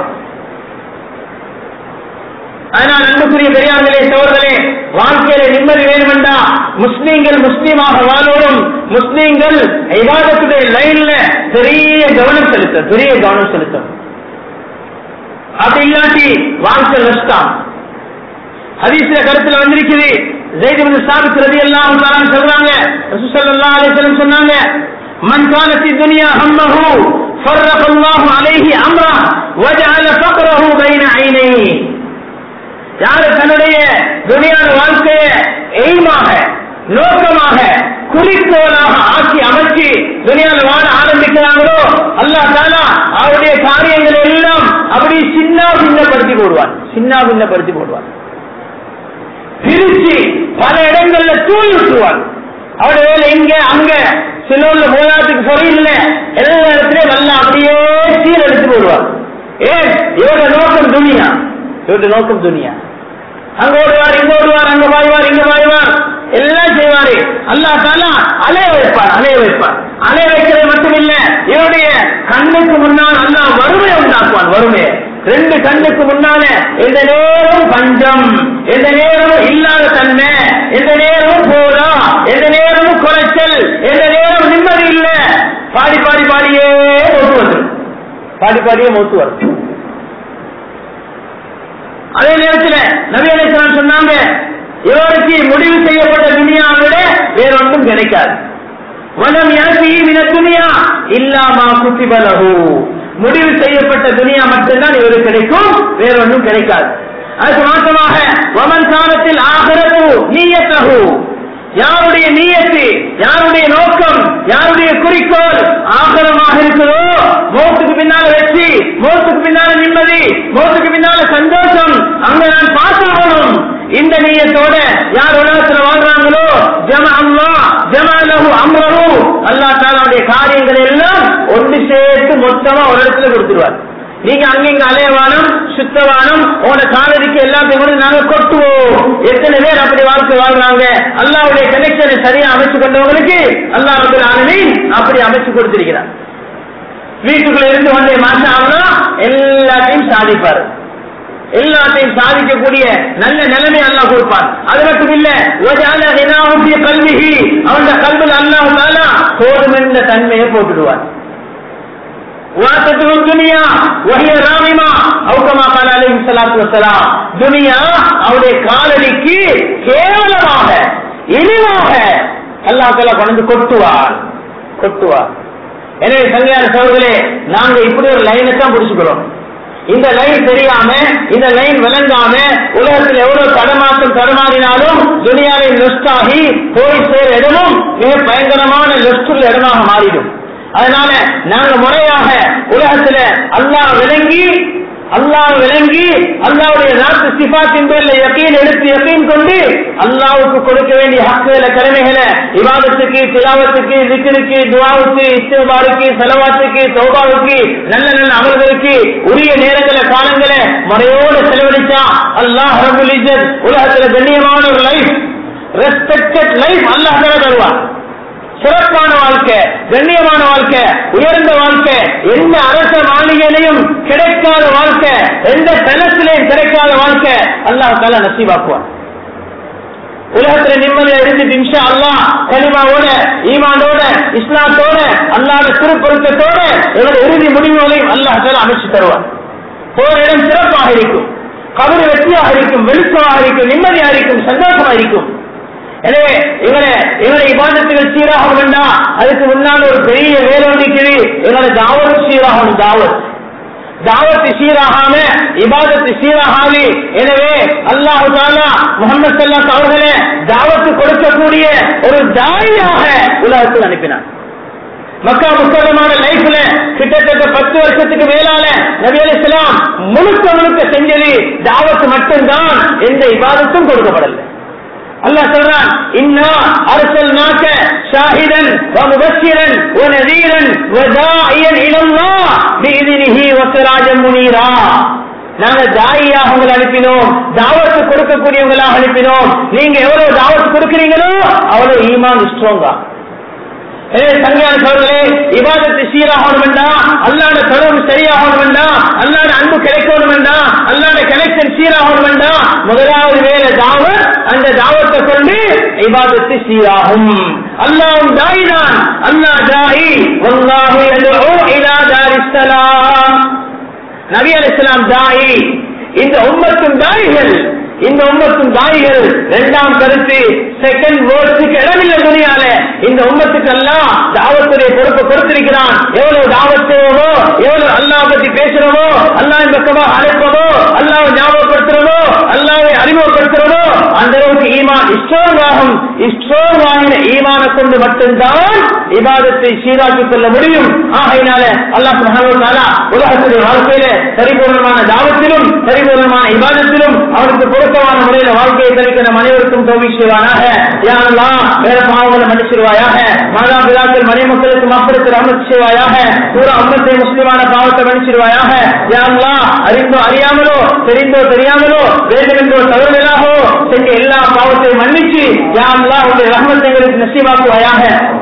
[SPEAKER 1] அதனால் அன்புக்குரிய பெரியார்களே சோர்களே வாழ்க்கையில நிம்மதி வேணுமெண்டா முஸ்லீம்கள் முஸ்லீமாக வாழோடும் முஸ்லீம்கள் விவாதத்துடைய லைன்ல பெரிய கவனம் செலுத்தும் பெரிய கவனம் செலுத்தும் அப்படி இல்லாட்டி வாழ்க்கை நஷ்டம் ஹதீஸ்ல கருத்துல வந்திருக்குது ஜெயித் பின் சாபித் ரலியல்லாஹு தஆலா சொல்றாங்க ரசூல் ஸல்லல்லாஹு அலைஹி வஸல்லம் சொன்னாங்க மன் கான ஃபி துன்யா ஹம்மஹு فرق الله عليه امره وجعل فقره بين عينيه யாரு தன்னுடைய துணியான வாழ்க்கைய எய்மாக நோக்கமாக குறிக்கோளாக ஆக்கி அமைச்சு துணியால வாழ ஆரம்பிக்கிறாங்களோ அல்லா தாலா அவருடைய காரியங்களை எல்லாம் அப்படி சின்ன சின்னப்படுத்தி போடுவான் சின்ன பின்னப்படுத்தி போடுவான் பிரிச்சு பல இடங்கள்ல தூள் விட்டுருவான் அவருடைய வேலை இங்க அங்க சிலோர்ல போதாத்துக்கு சரியில்லை எல்லா இடத்துலயும் நல்லா அப்படியே சீர் எடுத்து போடுவார் ஏன் இவருடைய நோக்கம் துணியா இவருடைய நோக்கம் துணியா அங்க ஓடுவார் இங்க ஓடுவார் அங்க பாய்வார் இங்க பாய்வார் எல்லாம் செய்வாரு அல்லா தாலா அலைய வைப்பார் அலைய வைப்பார் அலைய வைக்கிறது மட்டுமில்ல இவருடைய கண்ணுக்கு முன்னால் அல்லா வறுமையை உண்டாக்குவான் வறுமையை ரெண்டு கண்ணுக்கு முன்னால எந்த நேரம் பஞ்சம் எந்த நேரமும் இல்லாத தன்மை எந்த நேரமும் போரா எந்த நேரமும் குறைச்சல் எந்த நேரம் நிம்மதி இல்ல பாடி பாடி பாடியே மூத்து வந்து பாடி பாடியே மூத்து வரும் அதே நேரத்தில் நபி அலிஸ்லாம் சொன்னாங்க இவருக்கு முடிவு செய்யப்பட்ட துணியாவை விட வேறொன்றும் கிடைக்காது வனம் யாசி மின துணியா இல்லாமா குத்திபலகு முடிவு செய்யப்பட்ட துணியா மட்டும்தான் இவருக்கு கிடைக்கும் வேறொன்றும் கிடைக்காது அதுக்கு மாற்றமாக வமன் காலத்தில் ஆகிறது நீயத்தகு யாருடைய நீயத்து யாருடைய நோக்கம் யாருடைய குறிக்கோள் ஆகரமாக இருக்குதோ மோத்துக்கு பின்னால வெற்றி மோத்துக்கு பின்னால நிம்மதி மோத்துக்கு பின்னால சந்தோஷம் அங்க நான் பார்த்தாகணும் இந்த நீயத்தோட யார் உலகத்துல வாழ்றாங்களோ ஜம அல்லா ஜமாலஹு அம்ரஹு அல்லா தாலாவுடைய காரியங்கள் எல்லாம் ஒன்று சேர்த்து மொத்தமா ஒரு இடத்துல கொடுத்துருவார் நீங்க அங்கிங்க அலையவானம் சுத்தவானம் உன காலடிக்கு எல்லாத்தையும் கூட நாங்க கொட்டுவோம் எத்தனை பேர் அப்படி வாழ்க்கை வாழ்றாங்க அல்லாவுடைய கனெக்ஷனை சரியா அமைச்சு கொண்டவங்களுக்கு அல்லாஹ் ஆளுநர் அப்படி அமைச்சு கொடுத்திருக்கிறார் வீட்டுக்குள்ள இருந்து வந்தே மாசம் ஆகனா எல்லாத்தையும் சாதிப்பாரு எல்லாத்தையும் சாதிக்கக்கூடிய நல்ல நிலைமை அல்லாஹ் கொடுப்பார் அது மட்டும் இல்ல கல்விகி அவன் கல்வியில் அல்லாஹ் போதும் என்ற தன்மையை போட்டுடுவார் واتته الدنيا وهي راممة او كما قال عليه الصلاه والسلام துனியா அவருடைய காலடிக்கு கேவலமாக இழிவாக அல்லாஹ் தஆலா கொண்டு கொட்டுவார் கொட்டுவார் எனவே சங்கையான சோழர்களே நாங்க இப்படி ஒரு லைனை தான் பிடிச்சுக்கிறோம் இந்த லைன் தெரியாம இந்த லைன் விளங்காம உலகத்தில் எவ்வளவு தடமாற்றம் தடமாறினாலும் துனியாவை லொஸ்ட் ஆகி போய் சேர இடமும் மிக பயங்கரமான லொஸ்டுள்ள இடமாக மாறிடும் அதனால நாங்க முறையாக உலகத்துல அல்லாஹ் விளங்கி அல்லாஹ் விளங்கி அல்லாவுடைய நாட்டு சிபாத்தின் பேர்ல யக்கீன் எடுத்து யக்கீன் கொண்டு அல்லாவுக்கு கொடுக்க வேண்டிய ஹக்குகளை கடமைகளை விவாதத்துக்கு திலாவத்துக்கு திக்கிற்கு துவாவுக்கு இஸ்திபாருக்கு செலவாத்துக்கு தௌபாவுக்கு நல்ல நல்ல அமல்களுக்கு உரிய நேரங்களை காலங்களை முறையோடு செலவழிச்சா அல்லாஹ் ரபுல் இஜத் உலகத்துல கண்ணியமான ஒரு லைஃப் ரெஸ்பெக்டட் லைஃப் அல்லாஹ் தருவான் சிறப்பான வாழ்க்கை கண்ணியமான வாழ்க்கை உயர்ந்த வாழ்க்கை எந்த அரச மாளிகையிலையும் கிடைக்காத வாழ்க்கை எந்த தனத்திலையும் கிடைக்காத வாழ்க்கை அல்லாஹ் தால நசீவாக்குவான் உலகத்துல நிம்மதியா இருந்துட்டு இன்ஷா அல்லாஹ் கனிமாவோட ஈமானோட இஸ்லாத்தோட அல்லாத திருப்பொருத்தத்தோட எங்களோட இறுதி முடிவுகளையும் அல்லாஹ் தால அமைச்சு தருவான் போற இடம் சிறப்பாக இருக்கும் கபரு வெற்றியாக இருக்கும் வெளிச்சமாக இருக்கும் நிம்மதியாக இருக்கும் சந்தோஷமா இருக்கும் எனவே இவரை இவரை இபாதத்துகள் சீராக வேண்டாம் அதுக்கு முன்னால் ஒரு பெரிய வேலை நிற்குது இவரை தாவத் சீராகணும் தாவத் தாவத்து சீராகாம இபாதத்து சீராகாது எனவே அல்லாஹு தாலா முகமது சல்லாஸ் அவர்களே தாவத்து கொடுக்கக்கூடிய ஒரு தாயாக உலகத்தில் அனுப்பினார் மக்கா முக்கியமான லைஃப்ல கிட்டத்தட்ட பத்து வருஷத்துக்கு மேலால நபி அலி இஸ்லாம் முழுக்க முழுக்க செஞ்சது தாவத்து மட்டும்தான் எந்த இபாதத்தும் கொடுக்கப்படலை அல்லாஹ் சொல்றான் இன்னா அர்சல்நாக ஷாஹிதன் வமுபஸ்ஸிரன் வநதீரன் வதாஇயன் இலல்லாஹ் பிஇذنஹி வஸராஜன் முனீரா நாங்க தாயியாக உங்களை அனுப்பினோம் தாவத்து கொடுக்கக்கூடியவங்களாக அனுப்பினோம் நீங்க எவ்வளவு தாவத்து கொடுக்கிறீங்களோ அவ்வளவு ஈமான் ஸ்ட்ராங்கா சங்கையான சோழர்களே இவாதத்தை சீராகணும் வேண்டாம் அல்லாட தொடர்பு சரியாகணும் வேண்டாம் அல்லாட அன்பு கிடைக்கணும் வேண்டாம் அல்லாட கனெக்ஷன் சீராகணும் வேண்டாம் முதலாவது வேலை தாவத் அந்த தாவத்தை கொண்டு இவாதத்து சீராகும் அல்லாவும் தாய் தான் அல்லா தாயி வல்லாஹு யதுஉ இலா தாரிஸ்ஸலாம் நபி அலைஹிஸ்ஸலாம் தாயி இந்த உம்மத்தும் தாய்கள் இந்த உம்மத்தும் தாய்கள் இரண்டாம் கருத்து செகண்ட் வேர்ட்ஸுக்கு இடமில்லை துணியால இந்த உம்மத்துக்கு எல்லாம் தாவத்துடைய பொறுப்பை கொடுத்திருக்கிறான் எவ்வளவு தாவத் செய்வோமோ எவ்வளவு அல்லாஹ் பத்தி பேசுறோமோ அல்லாஹ் பக்கமாக அழைப்பதோ அல்லாஹ் ஞாபகப்படுத்த அறிமுகப்படுத்துறதோ அல்லாவை அறிமுகப்படுத்துறதோ அந்த அளவுக்கு ஈமான் ஸ்ட்ராங் ஆகும் ஸ்ட்ராங் ஆகின ஈமான கொண்டு மட்டும்தான் இபாதத்தை சீராக்கிக் கொள்ள முடியும் ஆகையினால அல்லாஹ் சுப்ஹானஹு வ தஆலா உலகத்துடைய வாழ்க்கையில பரிபூர்ணமான தாவத்திலும் பரிபூர்ணமான இபாதத்திலும் அவனுக்கு பொருத்தமான முறையில வாழ்க்கையை கழிக்க நம் அனைவருக்கும் தோல்வி செய்வானாக யாரெல்லாம் வேற பாவங்களை மன்னிச்சிருவாயாக மாதா பிதாக்கள் மனை மக்களுக்கு மக்களுக்கு ரமத் செய்வாயாக பூரா அம்மத்தை முஸ்லிமான பாவத்தை மன்னிச்சிருவாயாக யாரெல்லாம் அறிந்தோ அறியாமலோ தெரிந்தோ தெரியாமலோ வேண்டுமென்றோ தவறுதலாகவோ செஞ்ச எல்லா பாவத்தையும் மன்னிச்சு யாரெல்லாம் உங்களுடைய ரஹமத்தை எங்களுக்கு நசிவாக்குவாயாக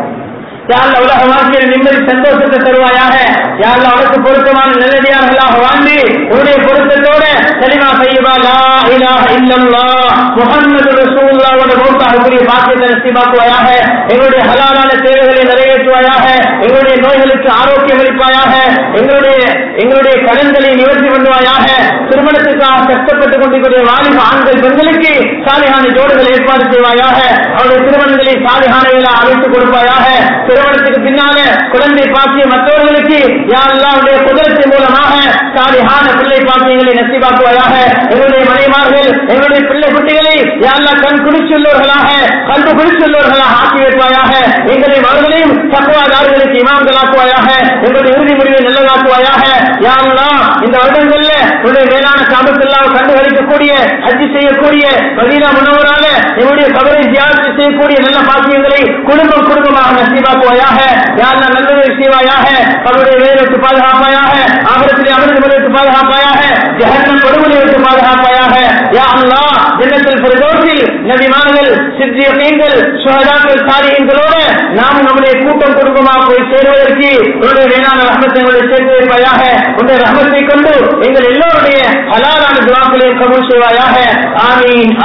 [SPEAKER 1] யாழ்ல உலக வாழ்க்கையில் நிம்மதி சந்தோஷத்தை தருவாயாக யாழ்ல அவனுக்கு பொருத்தமான நல்லடியார்களாக வாழ்ந்து உன்னுடைய பொருத்தத்தோட சலிமா செய்வா லா இலாஹ இல்லல்லாஹ் முஹம்மது ரசூலுல்லாஹ் மௌத்தாகக்கூடிய பாக்கியத்தை நசீபாக்குவாயாக எங்களுடைய ஹலாலான தேவைகளை நிறைவேற்றுவாயாக எங்களுடைய நோய்களுக்கு ஆரோக்கியம் அளிப்பாயாக எங்களுடைய எங்களுடைய கடன்களை நிவர்த்தி பண்ணுவாயாக திருமணத்துக்காக கஷ்டப்பட்டுக் கொண்டிருக்கிற வாலிப ஆண்கள் பெண்களுக்கு சாலிகான ஜோடுகள் ஏற்பாடு செய்வாயாக அவருடைய திருமணங்களை சாலிகானைகளை அமைத்துக் கொடுப்பாயாக திருமணத்துக்கு பின்னால குழந்தை பாக்கிய மற்றவர்களுக்கு யாரெல்லாம் குதிரத்தின் மூலமாக சாலிகான பிள்ளை பாக்கியங்களை நசிபாக்குவாயாக எங்களுடைய மனைமார்கள் எங்களுடைய பிள்ளை குட்டிகளை யாரெல்லாம் கண் குடிச்சுள்ளவர்களாக கண்டு குடிச்சுள்ளவர்களாக ஆக்கி வைப்பாயாக எங்களை அவர்களையும் தக்குவாதார்களுக்கு இமாம்களாக்குவாயாக எங்களுடைய இறுதி முடிவை நல்லதாக்குவாயாக யாரெல்லாம் இந்த வருடங்கள்ல உன்னுடைய மேலான சாபத்தில்லாம கண்டுகளிக்கக்கூடிய ஹஜ்ஜி செய்யக்கூடிய மதீனா முன்னவரால என்னுடைய கபரை தியாகத்தை செய்யக்கூடிய நல்ல பாக்கியங்களை குடும்பம் குடும்பமாக நசீபாக்குவாயாக யாரெல்லாம் நல்லதை செய்வாயாக அவருடைய வேலைக்கு பாதுகாப்பாயாக ஆபரத்திலே அமிர்த முறைக்கு பாதுகாப்பாயாக ஜஹன்னம் கொடுமொழி விட்டு பாதுகாப்பாயாக யா அல்லாஹ் ஜன்னத்தில் பிரதோஷில் நபிமான்கள் சித்தியங்கள் சுகதாக்கள் சாரியங்களோடு நாம் நம்முடைய கூட்டம் குடும்பமாக போய் சேருவதற்கு உன்னுடைய வேளாண் ரஹமத்தை சேர்த்து வைப்பாயாக உன்னுடைய ரஹமத்தை கொண்டு எங்கள் எல்லோருடைய ஹலாலான துவாக்களையும் கபூல் செய்வாயாக ஆமீன்